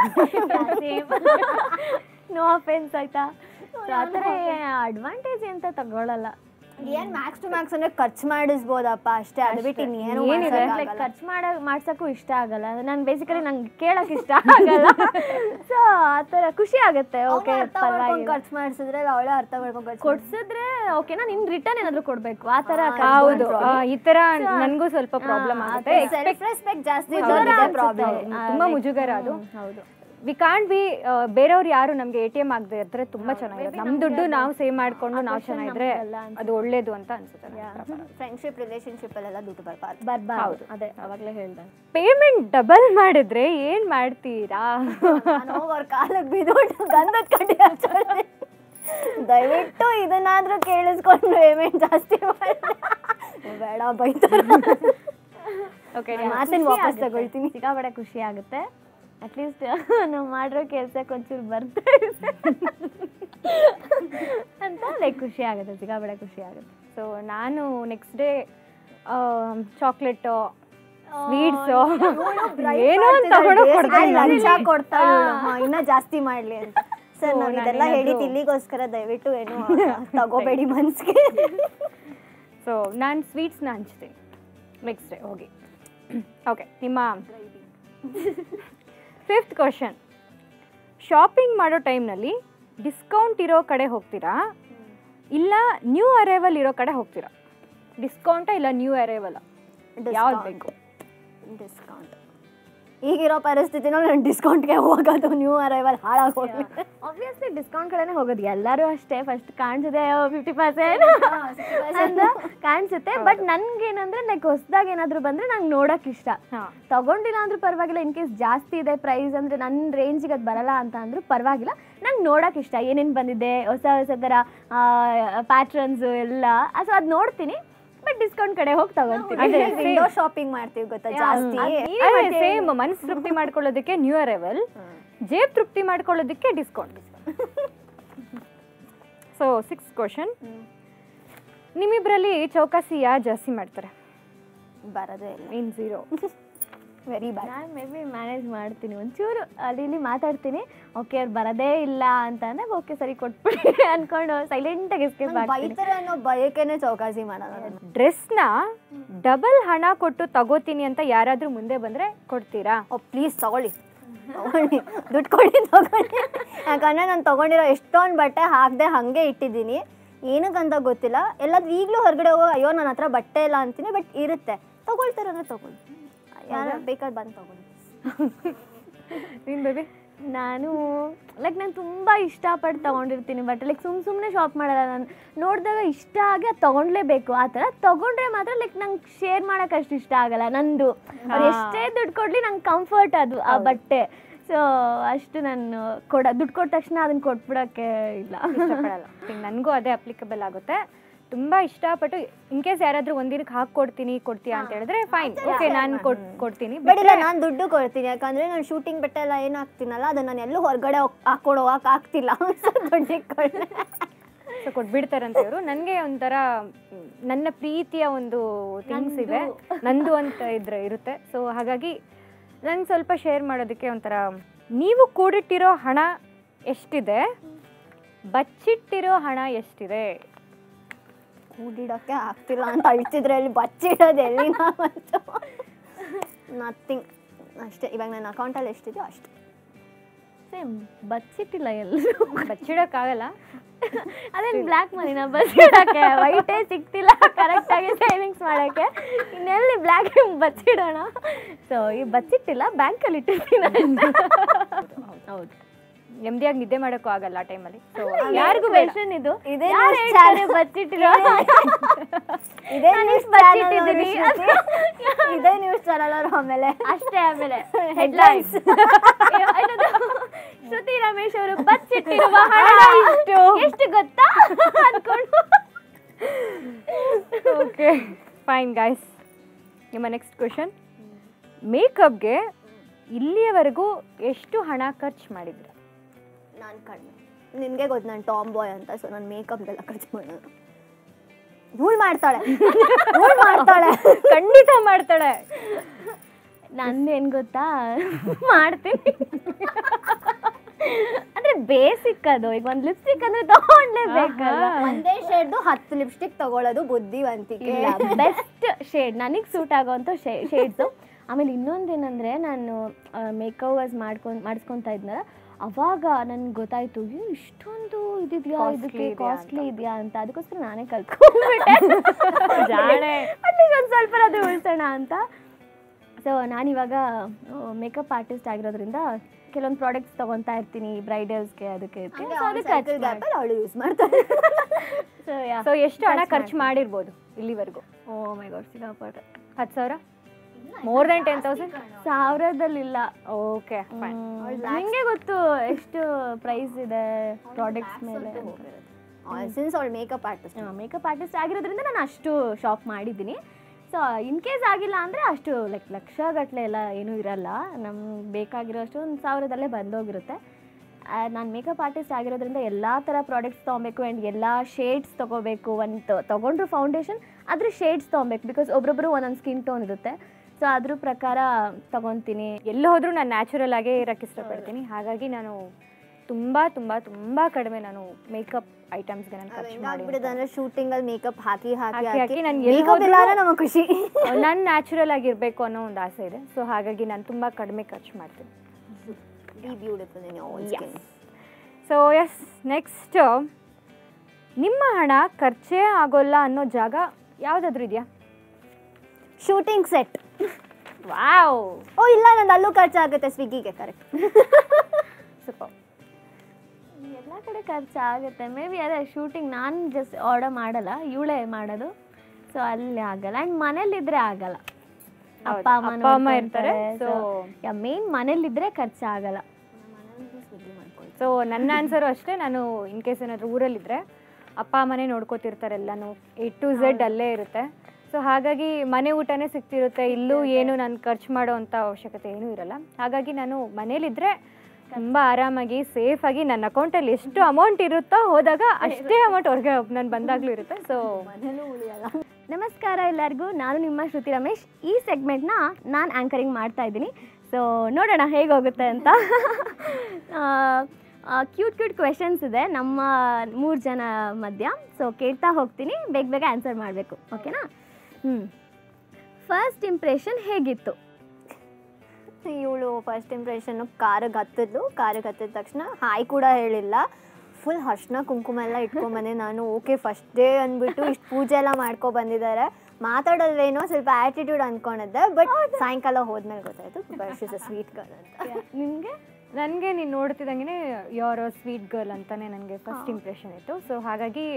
ನೋ ಅಫೆನ್ಸ್ ಆಯ್ತಾ So ಆ ಥರ ಅಡ್ವಾಂಟೇಜ್ ಅಂತ ತಗೊಳಲ್ಲ ಏನ್ ಮ್ಯಾಕ್ಸ್ ಟು ಮ್ಯಾಕ್ಸ್ ಅಂದ್ರೆ ಖರ್ಚು ಮಾಡಿಸ್ಬೋದಪ್ಪ ಅಷ್ಟೇ ಅದು ಬಿಟ್ಟು ಇನ್ನೇನು ಏನಿದೆ? ಲೈಕ್ ಮಾಡ್ಸಕ್ಕಾಗಲ್ಲ. ಖರ್ಚು ಮಾಡ ಮಾಡ್ಸಕ್ಕೂ ಇಷ್ಟ ಆಗಲ್ಲ ನಾನು ಬೇಸಿಕಲಿ ನಂಗೆ ಕೇಳಕ್ ಇಷ್ಟ ಆಗಲ್ಲ ಸೊ ಆ ಥರ ಖುಷಿ ಆಗುತ್ತೆ ಅವ್ನು ಓಕೆ ಅರ್ಥ ಮಾಡ್ಕೊಂಡು ಪರವಾಗಿಲ್ಲ ಖರ್ಚು ಮಾಡಿಸಿದ್ರೆ ಅವಳೇ ಅರ್ಥ ಮಾಡ್ಕೊಂಡು ಖರ್ಚು ಕೊಡ್ಸಿದ್ರೆ ಓಕೆ ನಾನು ಇನ್ ರಿಟರ್ನ್ ಏನಾದ್ರು ಕೊಡ್ಬೇಕು ಆ ಥರ ಹೌದು ಆ, ಈ ಥರ ನನಗೂ ಸ್ವಲ್ಪ ಪ್ರಾಬ್ಲಮ್ ಆಗುತ್ತೆ ಸೆಲ್ಫ್ ರೆಸ್ಪೆಕ್ಟ್ ಜಾಸ್ತಿ ಮುಜುಗರ ಪ್ರಾಬ್ಲಮ್ ಅನ್ಸುತ್ತೆ. ಆ, ತುಂಬಾ like, ಮುಜುಗರ ಅದು ಹೌದು ವಿ ಕಾಂಟ್ ಬಿ ಬೇರೆಯವ್ರು ಯಾರು ನಮಗೆ ಎ ಟಿ ಎಮ್ ಆಗದೆ ಇದ್ರೆ ತುಂಬಾ ಚೆನ್ನಾಗಿರುತ್ತೆ ನಮ್ಮ ದುಡ್ಡು ನಾವು ಸೇವ್ ಮಾಡ್ಕೊಂಡು ನಾವು ಚೆನ್ನಾಗಿದ್ರೆ ಅದು ಒಳ್ಳೇದು ಅಂತ ಅನ್ಸುತ್ತೆ ಫ್ರೆಂಡ್ಶಿಪ್ ರಿಲೇಶನ್ಶಿಪ್ ಅಲ್ಲೆಲ್ಲ ದುಡ್ಡು ಬರಬಾರ್ದು ಬರ್ಬಾರ್ದು ಅದೇ ಅವಾಗಲೇ ಹೇಳ್ದೆ ಪೇಮೆಂಟ್ ಡಬಲ್ ಮಾಡಿದ್ರೆ ಏನ್ ಮಾಡ್ತೀರಾ ನಾನು ಹೋಗಿ ಅವ್ರ ಕಾಲಿಗೆ ಬಿದ್ದುಬಿಟ್ಟು ಗಂಧದ ಕಡ್ಡಿ ಹಚ್ಚೋಳ್ತೀನಿ. ದಯವಿಟ್ಟು ಇದನ್ನಾದ್ರೂ ಕೇಳಿಸ್ಕೊಂಡು ಪೇಮೆಂಟ್ ಜಾಸ್ತಿ ಮಾಡಿ ಬೇಡ ಬೈತಾರೆ ಓಕೆ ಮಾತಿನ ವಾಪಸ್ ತಗೊಳ್ತೀನಿ ಸಿಕ್ಕಾಪಟ್ಟೆ ಖುಷಿ ಆಗುತ್ತೆ ಅಟ್ಲೀಸ್ಟ್ ನಾವು ಮಾಡಿರೋ ಕೆಲ್ಸಕ್ಕೆ ಒಂಚೂರು ಬರ್ತಾ ಅಂತ ಲೈಕ್ ಖುಷಿ ಆಗುತ್ತೆ ಸಿಕ್ಕಾಪಟ್ಟೆ ಖುಷಿ ಆಗುತ್ತೆ ಸೊ ನಾನು ನೆಕ್ಸ್ಟ್ ಡೇ ಚಾಕ್ಲೇಟ್ ಸ್ವೀಟ್ಸ್ ಏನೋ ಒಂದ್ ತಗೊಂಡು ಕೊಡ್ತೀನಿ ನಾನು. ಲಂಚ ಕೊಡ್ತಾ ಇವ್ಳು. ಹಾ, ಇನ್ನ ಜಾಸ್ತಿ ಮಾಡ್ಲಿ ಅಂತ ಸರ್ So, ನಾನು ನಾನು ಇದೆಲ್ಲ ಏನಾದ್ರೂ- ಹೇಳಿದ್ದು ಇಲ್ಲಿಗೋಸ್ಕರ ದಯವಿಟ್ಟು ಏನು ತಗೋಬೇಡಿ ಮನ್ಸಿಗೆ ಸೊ ನಾನು ಸ್ವೀಟ್ಸ್ನ ಹಂಚ್ತೀನಿ ನೆಕ್ಸ್ಟ್ ಡೇ ಹೋಗಿ ಓಕೆ ನಿಮ್ಮ ಫಿಫ್ತ್ ಕ್ವಶನ್ ಶಾಪಿಂಗ್ ಮಾಡೋ ಟೈಮ್ನಲ್ಲಿ ಡಿಸ್ಕೌಂಟ್ ಇರೋ ಕಡೆ ಹೋಗ್ತೀರಾ ಇಲ್ಲ ನ್ಯೂ ಅರೈವಲ್ ಇರೋ ಕಡೆ ಹೋಗ್ತೀರಾ ಡಿಸ್ಕೌಂಟಾ ಇಲ್ಲ ನ್ಯೂ ಅರೈವಲ ಯಾವ್ದು ಬೇಕು ಡಿಸ್ಕೌಂಟ್ ಈಗಿರೋ ಪರಿಸ್ಥಿತಿನಲ್ಲಿ ನಾನು ಡಿಸ್ಕೌಂಟ್ಗೆ ಹೋಗೋದು ನ್ಯೂ ಅರೈವಲ್ ಹಾಳಾಗೋಗಿ ಆಬ್ವಿಯಸ್ಲಿ ಡಿಸ್ಕೌಂಟ್ ಕಡೆನೇ ಹೋಗೋದು ಎಲ್ಲರೂ ಅಷ್ಟೇ ಫಸ್ಟ್ ಕಾಣಿಸುತ್ತೆ ಫಿಫ್ಟಿ ಪರ್ಸೆಂಟ್ ಅಂತ ಕಾಣಿಸುತ್ತೆ ಬಟ್ ನನ್ಗೇನಂದ್ರೆ ಲೈಕ್ ಹೊಸ್ದಾಗಿ ಏನಾದ್ರು ಬಂದ್ರೆ ನಂಗೆ ನೋಡಕ್ ಇಷ್ಟ ಹಾ. ತಗೊಂಡಿಲ್ಲ ಅಂದ್ರೂ ಪರವಾಗಿಲ್ಲ ಇನ್ ಕೇಸ್ ಜಾಸ್ತಿ ಇದೆ ಪ್ರೈಸ್ ಅಂದ್ರೆ ನನ್ನ ರೇಂಜಿಗೆ ಅದು ಬರಲ್ಲ ಅಂತ ಅಂದ್ರೂ ಪರವಾಗಿಲ್ಲ ನಂಗೆ ನೋಡಕ್ ಇಷ್ಟ ಏನೇನು ಬಂದಿದೆ ಹೊಸ ಹೊಸ ಥರ ಪ್ಯಾಟ್ರನ್ಸ್ ಎಲ್ಲ ಸೊ ಅದು ನೋಡ್ತೀನಿ ಬಟ್ ಡಿಸ್ಕೌಂಟ್ ಕಡೆ ಹೋಗಿ ತಗೊಂತೀನಿ ಅದೇ, ವಿಂಡೋ ಶಾಪಿಂಗ್ ಮಾಡ್ತೀವಿ ಗೊತ್ತಾ ಜಾಸ್ತಿ ಸೇಮ್ ಮನಸ್ ತೃಪ್ತಿ ಮಾಡ್ಕೊಳ್ಳೋದಕ್ಕೆ ನ್ಯೂ ಅರೈವಲ್ ಜೇಬ್ ತೃಪ್ತಿ ಮಾಡ್ಕೊಳ್ಳೋದಕ್ಕೆ ಡಿಸ್ಕೌಂಟ್ ಸೊ ಸಿಕ್ಸ್ ಕ್ವಶನ್ ನಿಮ್ಮಿಬ್ರಲ್ಲಿ ಚೌಕಾಸಿ ಯಾರು ಜಾಸ್ತಿ ಮಾಡ್ತಾರೆ ಬರೋದೇ ಇಲ್ಲ ಇನ್ ಝೀರೋ ವೆರಿ ಬ್ಯಾಡ್ ನಾನು ಮೇ ಬಿ ಮ್ಯಾನೇಜ್ ಮಾಡ್ತೀನಿ ಒಂಚೂರು ಅಲ್ಲಿ ಇಲ್ಲಿ ಮಾತಾಡ್ತೀನಿ ಓಕೆ ಅವ್ರು ಬರೋದೇ ಇಲ್ಲ ಅಂತ ಅಂದ್ರೆ ಓಕೆ ಸರಿ ಕೊಟ್ಬಿಡಿ ಅನ್ಕೊಂಡು ಸೈಲೆಂಟಾಗಿ ಎಸ್ಕೇಪ್ ಆಗ್ತೀನಿ ಬೈತಾರೆ ಅನ್ನೋ ಭಯಕ್ಕೇನೆ ಚೌಕಾಸಿ ಮಾಡೋಣ ನಾನು. ಡ್ರೆಸ್ನ ಡಬಲ್ ಹಣ ಕೊಟ್ಟು ತಗೋತೀನಿ ಅಂತ ಯಾರಾದ್ರೂ ಮುಂದೆ ಬಂದ್ರೆ ಕೊಡ್ತೀರಾ ಓ ಪ್ಲೀಸ್ ತಗೊಳ್ಳಿ ತಗೊಳ್ಳಿ ದುಡ್ಡು ಕೊಡಿ ತಗೊಳ್ಳಿ ಯಾಕಂದ್ರೆ ನಾನು ತಗೊಂಡಿರೋ ಎಷ್ಟೊಂದು ಬಟ್ಟೆ ಹಾಕದೆ ಹಾಗೆ ಇಟ್ಟಿದ್ದೀನಿ ಏನಕ್ಕಂತ ಗೊತ್ತಿಲ್ಲ ಎಲ್ಲಾದ್ರೂ ಈಗಲೂ ಹೊರಗಡೆ ಹೋಗೋ ಅಯ್ಯೋ ನನ್ನ ಹತ್ರ ಬಟ್ಟೆ ಇಲ್ಲ ಅಂತೀನಿ ಬಟ್ ಇರುತ್ತೆ ತಗೊಳ್ತಾರೆ ಅಂದ್ರೆ ತಗೊಳ್ಳಿ ಯಾರು ಬೇಕಾದ್ರೆ ಬಂದು ತಗೊಳ್ಳಿ ನೀನ್ ಬೇಬಿ ನಾನು ಲೈಕ್ ನಾನು ತುಂಬ ಇಷ್ಟಪಟ್ಟು ತೊಗೊಂಡಿರ್ತೀನಿ ಬಟ್ ಲೈಕ್ ಸುಮ್ಮ ಸುಮ್ಮನೆ ಶಾಪ್ ಮಾಡಲ್ಲ ನಾನು ನೋಡಿದಾಗ ಇಷ್ಟ ಆಗಿ ಅದು ತೊಗೊಂಡ್ಲೇಬೇಕು ಆ ಥರ ತೊಗೊಂಡ್ರೆ ಮಾತ್ರ ಲೈಕ್ ನಂಗೆ ಶೇರ್ ಮಾಡೋಕೆ ಅಷ್ಟು ಇಷ್ಟ ಆಗಲ್ಲ ನಂದು ಅವ್ರು ಎಷ್ಟೇ ದುಡ್ಡು ಕೊಡಲಿ ನಂಗೆ ಕಂಫರ್ಟ್ ಅದು ಆ ಬಟ್ಟೆ ಸೊ ಅಷ್ಟು ನಾನು ಕೊಡ ದುಡ್ಡು ಕೊಟ್ಟ ತಕ್ಷಣ ಅದನ್ನು ಕೊಟ್ಬಿಡೋಕ್ಕೆ ಇಲ್ಲ ಇಷ್ಟಪಡಲ್ಲ ನನಗೂ ಅದೇ ಅಪ್ಲಿಕಬಲ್ ಆಗುತ್ತೆ ತುಂಬಾ ಇಷ್ಟಪಟ್ಟು ಇನ್ ಕೇಸ್ ಯಾರಾದ್ರೂ ಒಂದಿನಕ್ಕೆ ಹಾಕೊಡ್ತೀನಿ ಕೊಡ್ತೀಯಾ ಅಂತ ಹೇಳಿದ್ರೆ ಫೈನ್ ಓಕೆ ನಾನು ಕೊಡ್ ಕೊಡ್ತೀನಿ ಬಟ್ ಇಲ್ಲ ನಾನು ದುಡ್ಡು ಕೊಡ್ತೀನಿ ಯಾಕಂದ್ರೆ ನಾನು ಶೂಟಿಂಗ್ ಬಟ್ಟೆ ಎಲ್ಲ ಏನು ಹಾಕ್ತೀನಲ್ಲ ಅದು ನಾನು ಎಲ್ಲೂ ಹೊರಗಡೆ ಹಾಕೊಂಡು ಹೋಗಕ್ಕೆ ಆಗ್ತಿಲ್ಲ ಸೊ ದುಡ್ಡಿಗೆ ಕೊಡ್ಲೆ ಸೊ ಕೊಟ್ಬಿಡ್ತಾರಂತ ಇವರು ನನಗೆ ಒಂಥರ ಮ್, ನನ್ನ ಪ್ರೀತಿಯ ಒಂದು ಥಿಂಗ್ಸ್ ಇದೆ ನಂದು ಅಂತ ಇದ್ರೆ ಇರುತ್ತೆ ಸೊ ಹಾಗಾಗಿ ನಂಗೆ ಸ್ವಲ್ಪ ಶೇರ್ ಮಾಡೋದಕ್ಕೆ ಒಂಥರ ನೀವು ಕೂಡಿಟ್ಟಿರೋ ಹಣ ಎಷ್ಟಿದೆ ಬಚ್ಚಿಟ್ಟಿರೋ ಹಣ ಎಷ್ಟಿದೆ ಕೂಡಿಡೋಕ್ಕೆ ಆಗ್ತಿಲ್ಲ ಅಂತ ಅಳ್ತಿದ್ರೆ ಅಲ್ಲಿ ಬಚ್ಚಿಡೋದು ಎಲ್ಲಿ ನಾವಂತೂ ನಥಿಂಗ್ ಅಷ್ಟೇ ಇವಾಗ ನನ್ನ ಅಕೌಂಟಲ್ಲಿ ಎಷ್ಟಿದೆಯೋ ಅಷ್ಟೇ ಸೇಮ್ ಬಚ್ಚಿಟ್ಟಿಲ್ಲ ಎಲ್ಲರೂ ಬಚ್ಚಿಡೋಕ್ಕಾಗಲ್ಲ ಅದೇನು ಬ್ಲ್ಯಾಕ್ ಮನಿನ ಬಚ್ಚಿಡೋಕ್ಕೆ ವೈಟೇ ಸಿಗ್ತಿಲ್ಲ ಕರೆಕ್ಟಾಗಿ ಸೇವಿಂಗ್ಸ್ ಮಾಡೋಕ್ಕೆ ಇನ್ನೆಲ್ಲಿ ಬ್ಲ್ಯಾಕ್ ಬಚ್ಚಿಡೋಣ ಸೊ ಈ ಬಚ್ಚಿಟ್ಟಿಲ್ಲ ಬ್ಯಾಂಕಲ್ಲಿ ಇಟ್ಟಿರ್ತೀನಿ ಹೌದು ನೆಮ್ಮದಿಯಾಗಿ ನಿದ್ದೆ ಮಾಡೋಕ್ಕೂ ಆಗಲ್ಲ ಆ ಟೈಮಲ್ಲಿ ಸೊ ಯಾರಿಗೂ ಯಾರಿಗೂ ಬೇಡ ಕ್ವೆಶನ್ ಇದು ಇದೇ ಯಾರು news ಹೇಳ್ತಾರೆ channel. ಬಚ್ಚಿಟ್ಟಿರೋ ಇದೇ ನಾನು ನ್ಯೂಸ್ ಇಷ್ಟ್ ಬಚ್ಚಿಟ್ಟಿದ್ದೀನಿ. ಇದೇ ನ್ಯೂಸ್ ಚಾನಲ್ ಅವರು ಆಮೇಲೆ ಅಷ್ಟೇ ಆಮೇಲೆ Headlines. ಶ್ರುತಿ ರಮೇಶ್ ಅವರು ಬಚ್ಚಿಟ್ಟಿರುವ ಹಣ ಇಷ್ಟು ಎಷ್ಟು ಗೊತ್ತಾ ಅನ್ಕೊಂಡು ಓಕೆ ಫೈನ್ ಗಾಯ್ಸ್ ನಿಮ್ಮ ನೆಕ್ಸ್ಟ್ ಕ್ವೆಶನ್ ಮೇಕಪ್ಗೆ ಇಲ್ಲಿಯವರೆಗೂ ಎಷ್ಟು ಹಣ ಖರ್ಚು ಮಾಡಿದ್ರಿ ನಾನು ಕಡಿಮೆ ನಿನಗೆ ಗೊತ್ತು ನಾನು ಟಾಮ್ ಬಾಯ್ ಅಂತ ಸೊ ನಾನು ಮೇಕಪ್ದೆಲ್ಲ ಖರ್ಚು ಮಾಡೋದು ಧೂಳ್ ಮಾಡ್ತಾಳೆ ಧೂಳ್ ಮಾಡ್ತಾಳೆ ಖಂಡಿತ ಮಾಡ್ತಾಳೆ ನಂದೇನ್ ಗೊತ್ತಾ ಮಾಡ್ತೀನಿ ಅಂದ್ರೆ ಬೇಸಿಕ್ ಅದು ಈಗ ಒಂದ್ ಲಿಪ್ಸ್ಟಿಕ್ ಅಂದ್ರೆ ತಗೊಂಡ್ಲೇಬೇಕಲ್ಲ ಒಂದೇ ಶೇಡ್ದು ಹತ್ತು ಲಿಪ್ಸ್ಟಿಕ್ ತಗೊಳ್ಳೋದು ಬುದ್ಧಿವಂತಿಕೆ ಇಲ್ಲ ಬೆಸ್ಟ್ ಶೇಡ್ ನನಗೆ ಸೂಟ್ ಆಗೋವಂಥ ಶೇಡ್ಸು ಆಮೇಲೆ ಇನ್ನೊಂದೇನಂದರೆ ನಾನು ಮೇಕವರ್ಸ್ ಮಾಡ್ಕೊಂಡು ಮಾಡಿಸ್ಕೊತಾ ಇದ್ನಲ್ಲ ಅವಾಗ ನನ್ಗೆ ಗೊತ್ತಾಯ್ತು "ಏ, ಇಷ್ಟೊಂದು ಇದಿದೆಯಾ Costly ಇದಕ್ಕೆ ಇದೆಯಾ ಕಾಸ್ಟ್ಲಿ ಇದೆಯಾ ಅಂತ ಅದಕ್ಕೋಸ್ಕರ ನಾನೇ ಕಲ್ತ್ಕೊಂಡ್ಬಿಟ್ಟೆ ಜಾಣೆ. ಅಟ್ಲೀಸ್ಟ್ ಒಂದು ಸ್ವಲ್ಪ ಅದು ಉಳಿಸೋಣ ಅಂತ ಸೊ ನಾನಿವಾಗ ಮೇಕಪ್ ಆರ್ಟಿಸ್ಟ್ ಆಗಿರೋದ್ರಿಂದ ಕೆಲವೊಂದು ಪ್ರಾಡಕ್ಟ್ಸ್ ತೊಗೊತಾ ಇರ್ತೀನಿ ಬ್ರೈಡಲ್ಸ್ಗೆ ಅದಕ್ಕೆ ಇದಕ್ಕೆ. So ಅದಕ್ಕೆ ಸೈಕಲ್ ಖರ್ಚು ಗ್ಯಾಪಲ್ಲಿ ಅವಳು ಯೂಸ್ ಮಾಡ್ತಾಳೆ ಸೊ ಯಾ ಸೊ ಎಷ್ಟು ಹಣ ಖರ್ಚು ಮಾಡಿರ್ಬೋದು ಇಲ್ಲಿವರೆಗೂ ಓ ಮೈ ಗಾಡ್ ಸಿಕ್ಕಾಪಟ್ಟೆ ಹತ್ತು ಸಾವಿರ ಮೋರ್ ದೆನ್ ಟೆನ್ ತೌಸಂಡ್ ಸಾವಿರದಲ್ಲಿಲ್ಲ ಓಕೆ ಫೈನ್ ನಿಮಗೆ ಗೊತ್ತು ಎಷ್ಟು ಪ್ರೈಸ್ ಇದೆ ಪ್ರಾಡಕ್ಟ್ಸ್ ಮೇಲೆ ಸಿನ್ಸ್ ಅವಳು ಮೇಕಪ್ ಆರ್ಟಿಸ್ಟ್ ಮೇಕಪ್ ಆರ್ಟಿಸ್ಟ್ ಆಗಿರೋದ್ರಿಂದ ನಾನು ಅಷ್ಟು ಶಾಪ್ ಮಾಡಿದ್ದೀನಿ ಸೊ ಇನ್ ಕೇಸ್ ಆಗಿಲ್ಲ ಅಂದರೆ ಅಷ್ಟು ಲೈಕ್ ಲಕ್ಷ ಗಟ್ಟಲೆ ಎಲ್ಲ ಏನೂ ಇರಲ್ಲ ನಮ್ಗೆ ಬೇಕಾಗಿರೋ ಅಷ್ಟು ಒಂದು ಸಾವಿರದಲ್ಲೇ ಬಂದೋಗಿರುತ್ತೆ ನಾನು ಮೇಕಪ್ ಆರ್ಟಿಸ್ಟ್ ಆಗಿರೋದ್ರಿಂದ ಎಲ್ಲ ಥರ ಪ್ರಾಡಕ್ಟ್ಸ್ ತೊಗೊಬೇಕು ಆ್ಯಂಡ್ ಎಲ್ಲ ಶೇಡ್ಸ್ ತೊಗೋಬೇಕು ಒಂದು ತೊಗೊಂಡ್ರು ಫೌಂಡೇಶನ್ ಅದ್ರ ಶೇಡ್ಸ್ ತೊಗೊಬೇಕು ಬಿಕಾಸ್ ಒಬ್ರೊಬ್ರು ಒಂದೊಂದು ಸ್ಕಿನ್ ಟೋನ್ ಇರುತ್ತೆ ಸೊ ಅದ್ರ ಪ್ರಕಾರ ತೊಗೊತೀನಿ ಎಲ್ಲಿ ಹೋದರೂ ನಾನು ನ್ಯಾಚುರಲ್ ಆಗೇ ಇರೋಕ್ಕೆ ಇಷ್ಟಪಡ್ತೀನಿ ಹಾಗಾಗಿ ನಾನು ತುಂಬ ತುಂಬ ತುಂಬ ಕಡಿಮೆ ನಾನು ಮೇಕಪ್ ಐಟಮ್ಸ್ಗೆ ನಾನು ಖರ್ಚು ಮಾಡಿ ಹೆಂಗಾಗ್ಬಿಟ್ಟಿದೆ ಅಂದ್ರೆ ಶೂಟಿಂಗ್ ಅಲ್ಲಿ ಮೇಕಪ್ ಹಾಕಿ ಹಾಕಿ ಹಾಕಿ ಹಾಕಿ ಹಾಕಿ ನನ್ಗೆ ಎಲ್ಲಿ ಮೇಕಪ್ ಇಲ್ಲ ಅಂದ್ರೆ ನಮಗೆ ಖುಷಿ ನಾನು ನ್ಯಾಚುರಲ್ ಆಗಿರಬೇಕು ಅನ್ನೋ ಒಂದು ಆಸೆ ಇದೆ ಸೊ ಹಾಗಾಗಿ ನಾನು ತುಂಬ ಕಡಿಮೆ ಖರ್ಚು ಮಾಡ್ತೀನಿ be beautiful in your skin so yes next ನಿಮ್ಮ ಹಣ ಖರ್ಚೇ ಆಗೋಲ್ಲ ಅನ್ನೋ ಜಾಗ ಯಾವುದಾದ್ರೂ ಇದೆಯಾ ಶೂಟಿಂಗ್ ಸೆಟ್ ವಾವ್ ಓ ಇಲ್ಲ ನಂದು ಅಲ್ಲೂ ಖರ್ಚಾಗುತ್ತೆ ಸ್ವಿಗ್ಗಿಗೆ ಕರೆಕ್ಟ್ ಸೂಪರ್ ಎಲ್ಲ ಕಡೆ ಖರ್ಚು ಆಗುತ್ತೆ ಮೇ ಬಿ ಅದೇ ಶೂಟಿಂಗ್ ನಾನು ಜಸ್ಟ್ ಆರ್ಡರ್ ಮಾಡಲ್ಲ ಇವಳೇ ಮಾಡೋದು ಸೊ ಅಲ್ಲಿ ಆಗಲ್ಲ ಆ್ಯಂಡ್ ಮನೇಲಿದ್ರೆ ಆಗಲ್ಲ ಅಪ್ಪ ಅಮ್ಮ ಅಪ್ಪ ಅಮ್ಮ ಇರ್ತಾರೆ, ಸೊ so- ಮೇನ್ ಮನೇಲಿದ್ರೆ ಖರ್ಚು ಆಗಲ್ಲ ಸೊ ನನ್ನ ಆನ್ಸರು ಅಷ್ಟೇ ನಾನು ಇನ್ ಕೇಸ್ ಏನಾದರೂ ಊರಲ್ಲಿದ್ದರೆ ಅಪ್ಪ ಅಮ್ಮನೇ ನೋಡ್ಕೋತಿರ್ತಾರೆ ಎಲ್ಲನೂ ಎ ಟು ಝೆಡ್ ಅಲ್ಲೇ ಇರುತ್ತೆ ಸೊ ಹಾಗಾಗಿ ಮನೆ ಊಟನೇ ಸಿಗ್ತಿರುತ್ತೆ ಇಲ್ಲೂ ಏನು ನಾನು ಖರ್ಚು ಮಾಡೋ ಅಂಥ ಅವಶ್ಯಕತೆ ಏನೂ ಇರಲ್ಲ ಹಾಗಾಗಿ ನಾನು ಮನೇಲಿದ್ದರೆ ತುಂಬ ಆರಾಮಾಗಿ ಸೇಫಾಗಿ ನನ್ನ ಅಕೌಂಟಲ್ಲಿ ಎಷ್ಟು ಅಮೌಂಟ್ ಇರುತ್ತೋ ಹೋದಾಗ ಅಷ್ಟೇ ಅಮೌಂಟ್ ಹೊರಗೆ ನಾನು ಬಂದಾಗಲೂ ಇರುತ್ತೆ ಸೊ ನಮಸ್ಕಾರ ಎಲ್ಲರಿಗೂ ನಾನು ನಿಮ್ಮ ಶ್ರುತಿ ರಮೇಶ್ ಈ ಸೆಗ್ಮೆಂಟ್ನ ನಾನು ಆ್ಯಂಕರಿಂಗ್ ಮಾಡ್ತಾ ಇದ್ದೀನಿ ಸೊ ನೋಡೋಣ ಹೇಗೆ ಹೋಗುತ್ತೆ ಅಂತ ಕ್ಯೂಟ್ ಕ್ಯೂಟ್ ಕ್ವೆಶನ್ಸ್ ಇದೆ ನಮ್ಮ ಮೂರು ಜನ ಮಧ್ಯ ಸೊ ಕೇಳ್ತಾ ಹೋಗ್ತೀನಿ ಬೇಗ ಬೇಗ ಆನ್ಸರ್ ಮಾಡಬೇಕು ಓಕೆನಾ ಹ್ಞೂ ಫಸ್ಟ್ ಇಂಪ್ರೆಷನ್ ಹೇಗಿತ್ತು ಇವಳು ಫಸ್ಟ್ ಇಂಪ್ರೆಷನ್ ಕಾರಿಗೆ ಹತ್ತಿದ್ಲು ಕಾರಿಗೆ ಹತ್ತಿದ ತಕ್ಷಣ ಹಾಯ್ ಕೂಡ ಹೇಳಿಲ್ಲ ಫುಲ್ ಅರ್ಶಿನ ಕುಂಕುಮ ಎಲ್ಲ ಇಟ್ಕೊಂಬಂದೆ ನಾನು ಓಕೆ ಫಸ್ಟ್ ಡೇ ಅಂದ್ಬಿಟ್ಟು ಇಷ್ಟು ಪೂಜೆ ಎಲ್ಲ ಮಾಡ್ಕೊ ಬಂದಿದ್ದಾರೆ ಮಾತಾಡೋದ್ರೇನೋ ಸ್ವಲ್ಪ ಆ್ಯಟಿಟ್ಯೂಡ್ ಅಂದ್ಕೊಂಡಿದ್ದೆ ಬಟ್ ಸಾಯಂಕಾಲ ಹೋದ್ಮೇಲೆ ಗೊತ್ತಾಯ್ತು but is a sweet girl ಅಂತ ನಿಮಗೆ ನನಗೆ ನೀನು ನೋಡ್ತಿದ್ದಂಗೆ ಯೋರ್ ಸ್ವೀಟ್ ಗರ್ಲ್ ಅಂತಲೇ ನನಗೆ ಫಸ್ಟ್ ಇಂಪ್ರೆಷನ್ ಇತ್ತು ಸೊ ಹಾಗಾಗಿ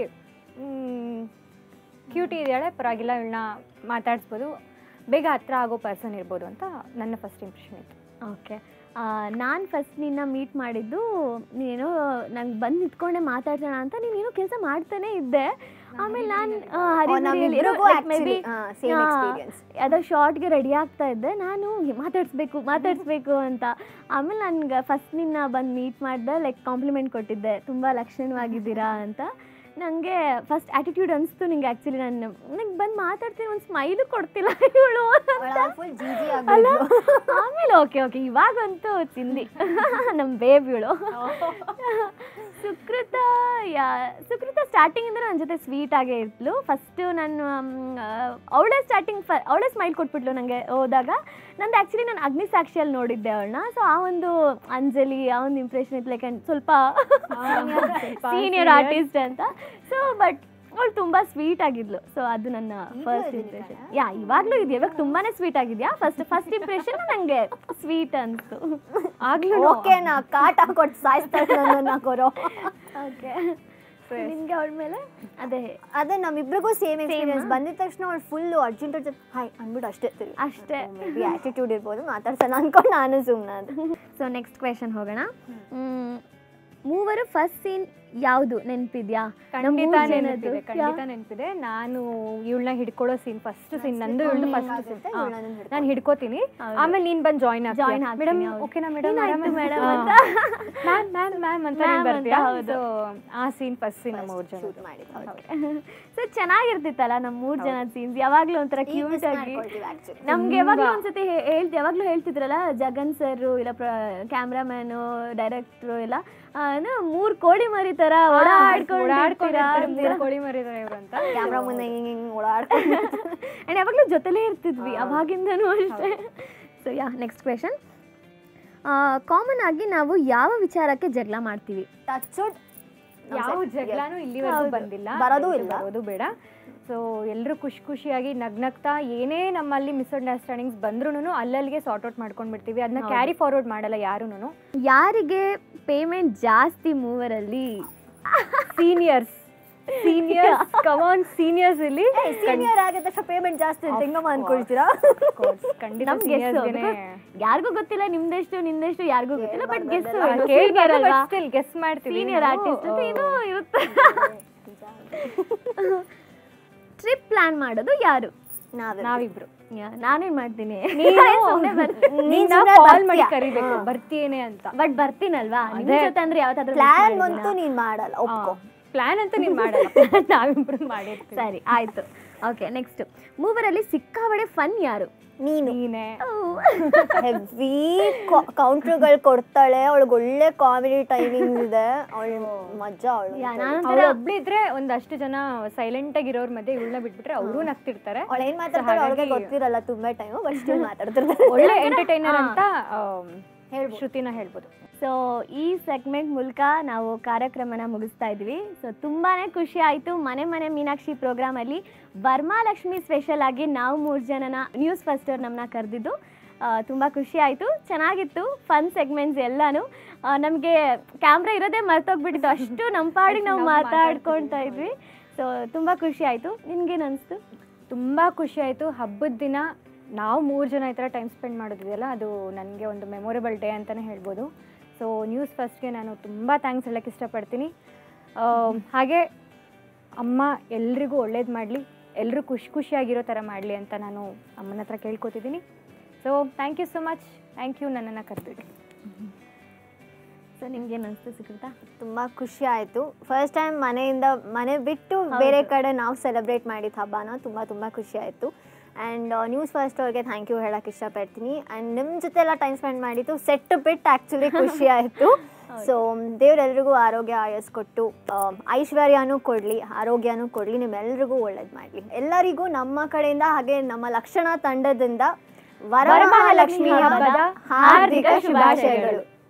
ಕ್ಯೂಟಿ ಇದೆಯಾಳೆ ಪರವಾಗಿಲ್ಲ ಇವಳನ್ನ ಮಾತಾಡಿಸ್ಬೋದು ಬೇಗ ಹತ್ರ ಆಗೋ ಪರ್ಸನ್ ಇರ್ಬೋದು ಅಂತ ನನ್ನ ಫಸ್ಟ್ ಇಂಪ್ರೆಷನ್ ಇತ್ತು ಓಕೆ ನಾನು ಫಸ್ಟ್ ನಿನ್ನ ಮೀಟ್ ಮಾಡಿದ್ದು ನೀನು ನಂಗೆ ಬಂದು ನಿಂತ್ಕೊಂಡೆ ಮಾತಾಡ್ಸೋಣ ಅಂತ ನೀನೇನೋ ಕೆಲಸ ಮಾಡ್ತಾನೆ ಇದ್ದೆ ಆಮೇಲೆ ನಾನು ನಮ್ಮಿಬ್ರಿಗೂ actually, ಹಾ, same experience. ಅದೋ ಶಾರ್ಟ್ಗೆ ರೆಡಿ ಆಗ್ತಾ ಇದ್ದೆ ನಾನು ಮಾತಾಡಿಸ್ಬೇಕು ಮಾತಾಡಿಸ್ಬೇಕು ಅಂತ ಆಮೇಲೆ ನನ್ಗೆ ಫಸ್ಟ್ ನಿನ್ನ ಬಂದು ಮೀಟ್ ಮಾಡಿದೆ ಲೈಕ್ ಕಾಂಪ್ಲಿಮೆಂಟ್ ಕೊಟ್ಟಿದ್ದೆ ತುಂಬ ಲಕ್ಷಣವಾಗಿದ್ದೀರಾ ಅಂತ ನನಗೆ ಫಸ್ಟ್ ಆ್ಯಟಿಟ್ಯೂಡ್ ಅನಿಸ್ತು ನಿಂಗೆ ಆ್ಯಕ್ಚುಲಿ ನಾನು ನಂಗೆ ಬಂದು ಮಾತಾಡ್ತೀನಿ ಒಂದು ಸ್ಮೈಲು ಕೊಡ್ತಿಲ್ಲ ಇವಳು ಫುಲ್ ಜೀಜಿ ಅಲ್ಲ ಆಗ್ಬಿಟ್ಲು ಆಮೇಲೆ ಓಕೆ ಓಕೆ ಇವಾಗಂತೂ ತಿಂದಿ ನಮ್ಮ ಬೇಬಿಗಳು ಸುಕೃತ ಯಾ ಸುಕೃತ ಸ್ಟಾರ್ಟಿಂಗಿಂದ ನನ್ನ ಜೊತೆ ಸ್ವೀಟ್ ಆಗೇ ಇರ್ತ್ಲು ಫಸ್ಟು ನಾನು ಅವಳೇ ಸ್ಟಾರ್ಟಿಂಗ್ ಫ ಅವಳೇ ಸ್ಮೈಲ್ ಕೊಟ್ಬಿಟ್ಲು ನನಗೆ ಹೋದಾಗ ನಂದು ಆ್ಯಕ್ಚುಲಿ ನಾನು ಅಗ್ನಿ ಸಾಕ್ಷಿಯಲ್ಲಿ ನೋಡಿದ್ದೆ ಅವಳನ್ನ ಸೊ ಆ ಒಂದು ಅಂಜಲಿ ಆ ಒಂದು ಇಂಪ್ರೆಷನ್ ಇತ್ತು ಲೈಕ್ ಸ್ವಲ್ಪ ಸೀನಿಯರ್ ಆರ್ಟಿಸ್ಟ್ ಅಂತ ಸೊ ಬಟ್ ಅವಳು ತುಂಬ ಸ್ವೀಟ್ ಆಗಿದ್ಲು ಸೊ ಅದು ನನ್ನ ಫಸ್ಟ್ ಇಂಪ್ರೆಷನ್ ಯಾ ಇವಾಗಲೂ ಇದೆ ಇವಾಗ ತುಂಬಾನೇ ಸ್ವೀಟ್ ಆಗಿದ್ಯಾ ಫಸ್ಟ್ ಫಸ್ಟ್ ಇಂಪ್ರೆಷನ್ ನನಗೆ ಸ್ವೀಟ್ ಅನಿಸ್ತು ಆಗ್ಲೂ ಓಕೆ ನಾ ಕಾಟ ಕೊಟ್ಟು ಸಾಯಿಸ್ತಾರೆ ನನ್ನ ಕೊರೋ ಓಕೆ ನಿಮಗೆ ಅವಳ ಮೇಲೆ ಅದೇ ಅದೇ ನಮ್ಮಿಬ್ರಿಗೂ ಸೇಮ್ ಎಕ್ಸ್ಪೀರಿಯನ್ಸ್ ಬಂದಿದ ತಕ್ಷಣ ಅವ್ಳು ಫುಲ್ ಅರ್ಜೆಂಟ್ ಅರ್ಜೆಂಟ್ ಹಾಯ್ ಅಂದ್ಬಿಟ್ಟು ಅಷ್ಟೇ ತಿರ್ಗಿ ಅಷ್ಟೇ ಮೇ ಬಿ ಆ್ಯಟಿಟ್ಯೂಡ್ ಇರ್ಬೋದು ಮಾತಾಡ್ಸೋಣ ಅನ್ಕೊಂಡು ನಾನು ಸುಮ್ಮನೆ ಅದು ಸೊ ನೆಕ್ಸ್ಟ್ ಕ್ವೆಶನ್ ಹೋಗೋಣ ಮ್, ಮೂವರು ಫಸ್ಟ್ ಸೀನ್ ಯಾವುದು ನೆನಪಿದ್ಯಾ ಖಂಡಿತ ನೆನಪಿದೆ ಖಂಡಿತ ನೆನಪಿದೆ ನಾನು ಇವಳನ್ನ ಹಿಡ್ಕೊಳ್ಳೋ ಸೀನ್ ಫಸ್ಟ್ ಸೀನ್ ನಂದು ಇವಳು ಫಸ್ಟ್ ಆಗುತ್ತೆ, ಇವ್ಳನ್ನ ನಾನು ಹಿಡ್ಕೊ- ನಾನು ಹಿಡ್ಕೋತೀನಿ ಹೌದು. ಆಮೇಲೆ ನೀನ್ ಬಂದು ಜಾಯ್ನ್ Join ಆಗ್ತೀನಿ ಆಗ್ತೀನಿ, ಮೇಡಮ್ ಹೌದು. ಓಕೆನಾ ಮೇಡಮ್ ಏನಾಯ್ತು madam ಅಂತ? ಮ್ಯಾಮ್ ಮ್ಯಾಮ್ ಮ್ಯಾಮ್ ಅಂತ Ma'am ನೀನ್ ಅಂತ, ಬರ್ತೀಯಾ ಹೌದು. ಸೊ ಆ ಸೀನ್ ಫಸ್ಟ್ ಸೀನ್ ನಮ್ಮ ಮೂರು ಜನ ಶೂಟ್ ಮಾಡಿದ್ದು ಸೊ ಚೆನ್ನಾಗಿರ್ತಿತ್ತಲ್ಲ ನಮ್ಮ ಮೂರು ಜನ ಸೀನ್ಸ್ ಯಾವಾಗಲೂ ಒಂಥರ ಕ್ಯೂಟ್ ಆಗಿ ನಮ್ಗೆ ಯಾವಾಗಲೂ ಒಂದ್ಸತಿ ಹೇ- ಹೇಳ್ತಿ ಯಾವಾಗಲೂ ಹೇಳ್ತಿದ್ರಲ್ಲ ಜಗನ್ ಸರ್ ಇಲ್ಲ ಕ್ಯಾಮ್ರಾಮ್ಯಾನು ಡೈರೆಕ್ಟ್ರು ಎಲ್ಲ ಆ, ಏನು ಮೂರ್ ಕೋಳಿ ಮರಿ ತರ ಓಡಾಡ್ಕೊಂಡು ಓಡಾಡ್ಕೊಂಡಿರ್ತಾರೆ ಮೂರು ಕೋಳಿ ಮರಿದಾರೆ ಇವರು ಅಂತ ಕ್ಯಾಮ್ರಾ ಮುಂದೆ ಹಿಂಗೆ ಹಿಂಗೆ ಓಡಾಡ್ಕೊಂಡು ಅಂಡ್ ಯಾವಾಗಲೂ ಜೊತೆಲೇ ಇರ್ತಿದ್ವಿ ಅವಾಗಿಂದನೂ ಅಷ್ಟೇ so yeah next question common ಆಗಿ ನಾವು ಯಾವ ವಿಚಾರಕ್ಕೆ ಜಗಳ ಮಾಡ್ತೀವಿ ಟಚ್ವುಡ್ ಯಾವ ಜಗಳನೂ ಇಲ್ಲಿವರೆಗೂ ಬಂದಿಲ್ಲ ಬರೋದೂ ದಯವಿಟ್ಟು ಇಲ್ಲ. ಬರೋದು ಬೇಡ ಸೊ ಎಲ್ಲರೂ ಖುಷಿ ಖುಷಿಯಾಗಿ ನಗ್ನಗ್ತಾ ಏನೇ ನಮ್ಮಲ್ಲಿ ಮಿಸ್ಅಂಡರ್ಸ್ಟ್ಯಾಂಡಿಂಗ್ಸ್ ಬಂದ್ರೂ ಅಲ್ಲಲ್ಲಿಗೆ ಸಾರ್ಟ್ ಔಟ್ ಮಾಡ್ಕೊಂಡು ಬಿಡ್ತೀವಿ ಅದನ್ನ ಕ್ಯಾರಿ ಫಾರ್ವರ್ಡ್ ಮಾಡಲ್ಲ ಯಾರೂ ಯಾರಿಗೆ ಪೇಮೆಂಟ್ ಜಾಸ್ತಿ ಮೂವರಲ್ಲಿ ಸೀನಿಯರ್ಸ್ ಸೀನಿಯರ್ಸ್ ಕಮಾನ್ ಸೀನಿಯರ್ಸ್ ಇಲ್ಲಿ ಸೀನಿಯರ್ ಆಗಿದ ತಕ್ಷಣ ಪೇಮೆಂಟ್ ಜಾಸ್ತಿ ಅಂತ ಹೆಂಗಮ್ಮ ಅನ್ಕೊಳ್ತೀರಾ ಖಂಡಿತ ನಮ್ಗೆ seniors-ಗೆನೆ ಯಾರಿಗೂ ಗೊತ್ತಿಲ್ಲ ನಿಮ್ದೆಷ್ಟು ನಿಮ್ದೆಷ್ಟು ಯಾರಿಗೂ ಗೊತ್ತಿಲ್ಲ ಬಟ್ ಗೆಸ್ ಕೇಳ್ಬಾರ್ದು, but still guess ಮಾಡ್ತೀವಿ ಸೀನಿಯರ್ ನಾವು. ಆರ್ಟಿಸ್ಟ್ ಅಂತ ಏನೋ ಇರುತ್ತೆ ಟ್ರಿಪ್ ಪ್ಲಾನ್ ಮಾಡೋದು ಯಾರು ನಾವೇ ನಾವಿಬ್ರು ಯಾ- ನಾನೇನ್ ಮಾಡ್ತೀನಿ ನೀನು ನೀನ್ ಕಾಲ್ ಸುಮ್ನೆ ಮಾಡಿ ಬರ್ತೀಯ. ಕರಿಬೇಕು ಬರ್ತೀಯೇನೆ ಅಂತ ಬಟ್ ಬರ್ತೀನಲ್ವಾ ನಿಮ್ ಅದೇ. ಜೊತೆ ಅಂದ್ರೆ ಯಾವತ್ತಾದ್ರೂ miss ಪ್ಲಾನ್ ಮಾಡಿದ್ದೀನಾ? ಅಂತೂ ನೀನ್ ಮಾಡಲ್ಲ ಒಪ್ಕೋ ಪ್ಲಾನ್ ಅಂತ ನೀನ್ ಮಾಡಲ್ಲ ನಾವಿಬ್ರು ಮಾಡಿರ್ತೀವಿ ಸರಿ ಆಯ್ತು ಓಕೆ ನೆಕ್ಸ್ಟ್ ಮೂವರಲ್ಲಿ ಸಿಕ್ಕಾಬಡೆ ಫನ್ ಯಾರು ನೀನು ನೀನೆ ಹೆವಿ ಕೌಂಟ್ರುಗಳು ಕೊಡ್ತಾಳೆ ಅವಳಿಗೆ ಒಳ್ಳೆ ಕಾಮಿಡಿ ಟೈಮಿಂಗ್ ಇದೆ ಅವಳು ಮಜಾ ಅವಳು ಯಾ, ನಾನೊಂಥರ ಅವಳು ಒಬ್ಳಿದ್ರೆ ಒಂದಷ್ಟು ಜನ ಸೈಲೆಂಟ್ ಆಗಿರೋರ್ ಮಧ್ಯೆ ಇವಳನ್ನ ಬಿಟ್ಬಿಟ್ರೆ ಅವರು ನಗ್ತಿರ್ತಾರೆ ಅವಳು ಏನ್ ಮಾತಾಡ್ತಾಳೆ ಅವ್ಳಿಗೆ ಗೊತ್ತಿರಲ್ಲ ತುಂಬಾ ಟೈಮ್ ಬಟ್ ಸ್ಟಿಲ್ ಮಾತಾಡ್ತಿರ್ತಾರೆ ಒಳ್ಳೆ ಎಂಟರ್ಟೈನರ್ ಅಂತ ಹೇಳ್ಬೋದು. ಶ್ರುತಿನ ಹೇಳ್ಬೋದು ಸೊ ಈ ಸೆಗ್ಮೆಂಟ್ ಮೂಲಕ ನಾವು ಕಾರ್ಯಕ್ರಮನ ಮುಗಿಸ್ತಾ ಇದ್ವಿ ಸೊ ತುಂಬಾ ಖುಷಿ ಆಯಿತು ಮನೆ ಮನೆ ಮೀನಾಕ್ಷಿ ಪ್ರೋಗ್ರಾಮಲ್ಲಿ ವರ್ಮಾಲಕ್ಷ್ಮಿ ಸ್ಪೆಷಲ್ ಆಗಿ ನಾವು ಮೂರು ಜನನ ನ್ಯೂಸ್ ಫಸ್ಟರ್ ನಮ್ಮನ್ನ ಕರೆದಿದ್ದು ತುಂಬ ಖುಷಿ ಆಯಿತು ಚೆನ್ನಾಗಿತ್ತು ಫನ್ ಸೆಗ್ಮೆಂಟ್ಸ್ ಎಲ್ಲನೂ ನಮಗೆ ಕ್ಯಾಮ್ರಾ ಇರೋದೇ ಮರ್ತೋಗ್ಬಿಟ್ಟಿತ್ತು ಅಷ್ಟು ನಮ್ಮ ಪಾಡಿಗೆ ನಾವು ನಾವು ಮಾತಾಡ್ಕೊಳ್ತಾ ಇದ್ವಿ ಸೊ ತುಂಬ ಖುಷಿ ಆಯಿತು ನಿನ್ಗೇನು ಅನಿಸ್ತು ತುಂಬ ಖುಷಿ ಆಯಿತು ಹಬ್ಬದ ದಿನ ನಾವು ಮೂರು ಜನ ಈ ಥರ ಟೈಮ್ ಸ್ಪೆಂಡ್ ಮಾಡೋದಿದೆಯಲ್ಲ ಅದು ನನಗೆ ಒಂದು ಮೆಮೊರೇಬಲ್ ಡೇ ಅಂತಲೇ ಹೇಳ್ಬೋದು ಸೊ ನ್ಯೂಸ್ ಫಸ್ಟ್ಗೆ ನಾನು ತುಂಬ ಥ್ಯಾಂಕ್ಸ್ ಹೇಳೋಕ್ಕೆ ಇಷ್ಟಪಡ್ತೀನಿ ಆ, ಹಾಗೆ ಅಮ್ಮ ಎಲ್ರಿಗೂ ಒಳ್ಳೇದು ಮಾಡಲಿ ಎಲ್ಲರೂ ಖುಷಿ ಖುಷಿಯಾಗಿರೋ ಥರ ಮಾಡಲಿ ಅಂತ ನಾನು ಅಮ್ಮನ ಹತ್ರ ಕೇಳ್ಕೊತಿದ್ದೀನಿ so thank you so much thank you ನನ್ನನ್ನು ಕರೆದಿದ್ದೆ ಸೊ ನಿಮ್ಗೇನು ಅನಿಸ್ತು ಸುಕೃತ ತುಂಬ ಖುಷಿ ಆಯಿತು ಫಸ್ಟ್ ಟೈಮ್ ಮನೆಯಿಂದ ಮನೆ ಬಿಟ್ಟು ಬೇರೆ ಕಡೆ ನಾವು ಸೆಲೆಬ್ರೇಟ್ ಮಾಡಿದ ಹಬ್ಬನ ತುಂಬ ತುಂಬ ಖುಷಿ ಆಯಿತು ಆ್ಯಂಡ್ ನ್ಯೂಸ್ ಫಸ್ಟ್ ಅವ್ರಿಗೆ ಥ್ಯಾಂಕ್ ಯು ಹೇಳಕ್ಕೆ ಇಷ್ಟಪಡ್ತೀನಿ ಆ್ಯಂಡ್ ನಿಮ್ಮ ಜೊತೆ ಎಲ್ಲ ಟೈಮ್ ಸ್ಪೆಂಡ್ ಮಾಡಿದ್ದು ಸೆಟ್ ಬಿಟ್ಟು ಆ್ಯಕ್ಚುಲಿ ಖುಷಿ ಆಯಿತು ಸೊ ದೇವರೆಲ್ರಿಗೂ ಆರೋಗ್ಯ ಆಯಸ್ಕೊಟ್ಟು ಆ, ಐಶ್ವರ್ಯನೂ ಕೊಡಲಿ ಆರೋಗ್ಯನೂ ಕೊಡಲಿ ನಿಮ್ಮೆಲ್ರಿಗೂ ಒಳ್ಳೇದು ಮಾಡಲಿ ಎಲ್ಲರಿಗೂ ನಮ್ಮ ಕಡೆಯಿಂದ ಹಾಗೆ ನಮ್ಮ ಲಕ್ಷಣ ತಂಡದಿಂದ ವರಮಹಾಲಕ್ಷ್ಮಿ ಹಬ್ಬದ ಹಾರ್ದಿಕ ಶುಭಾಶಯಗಳು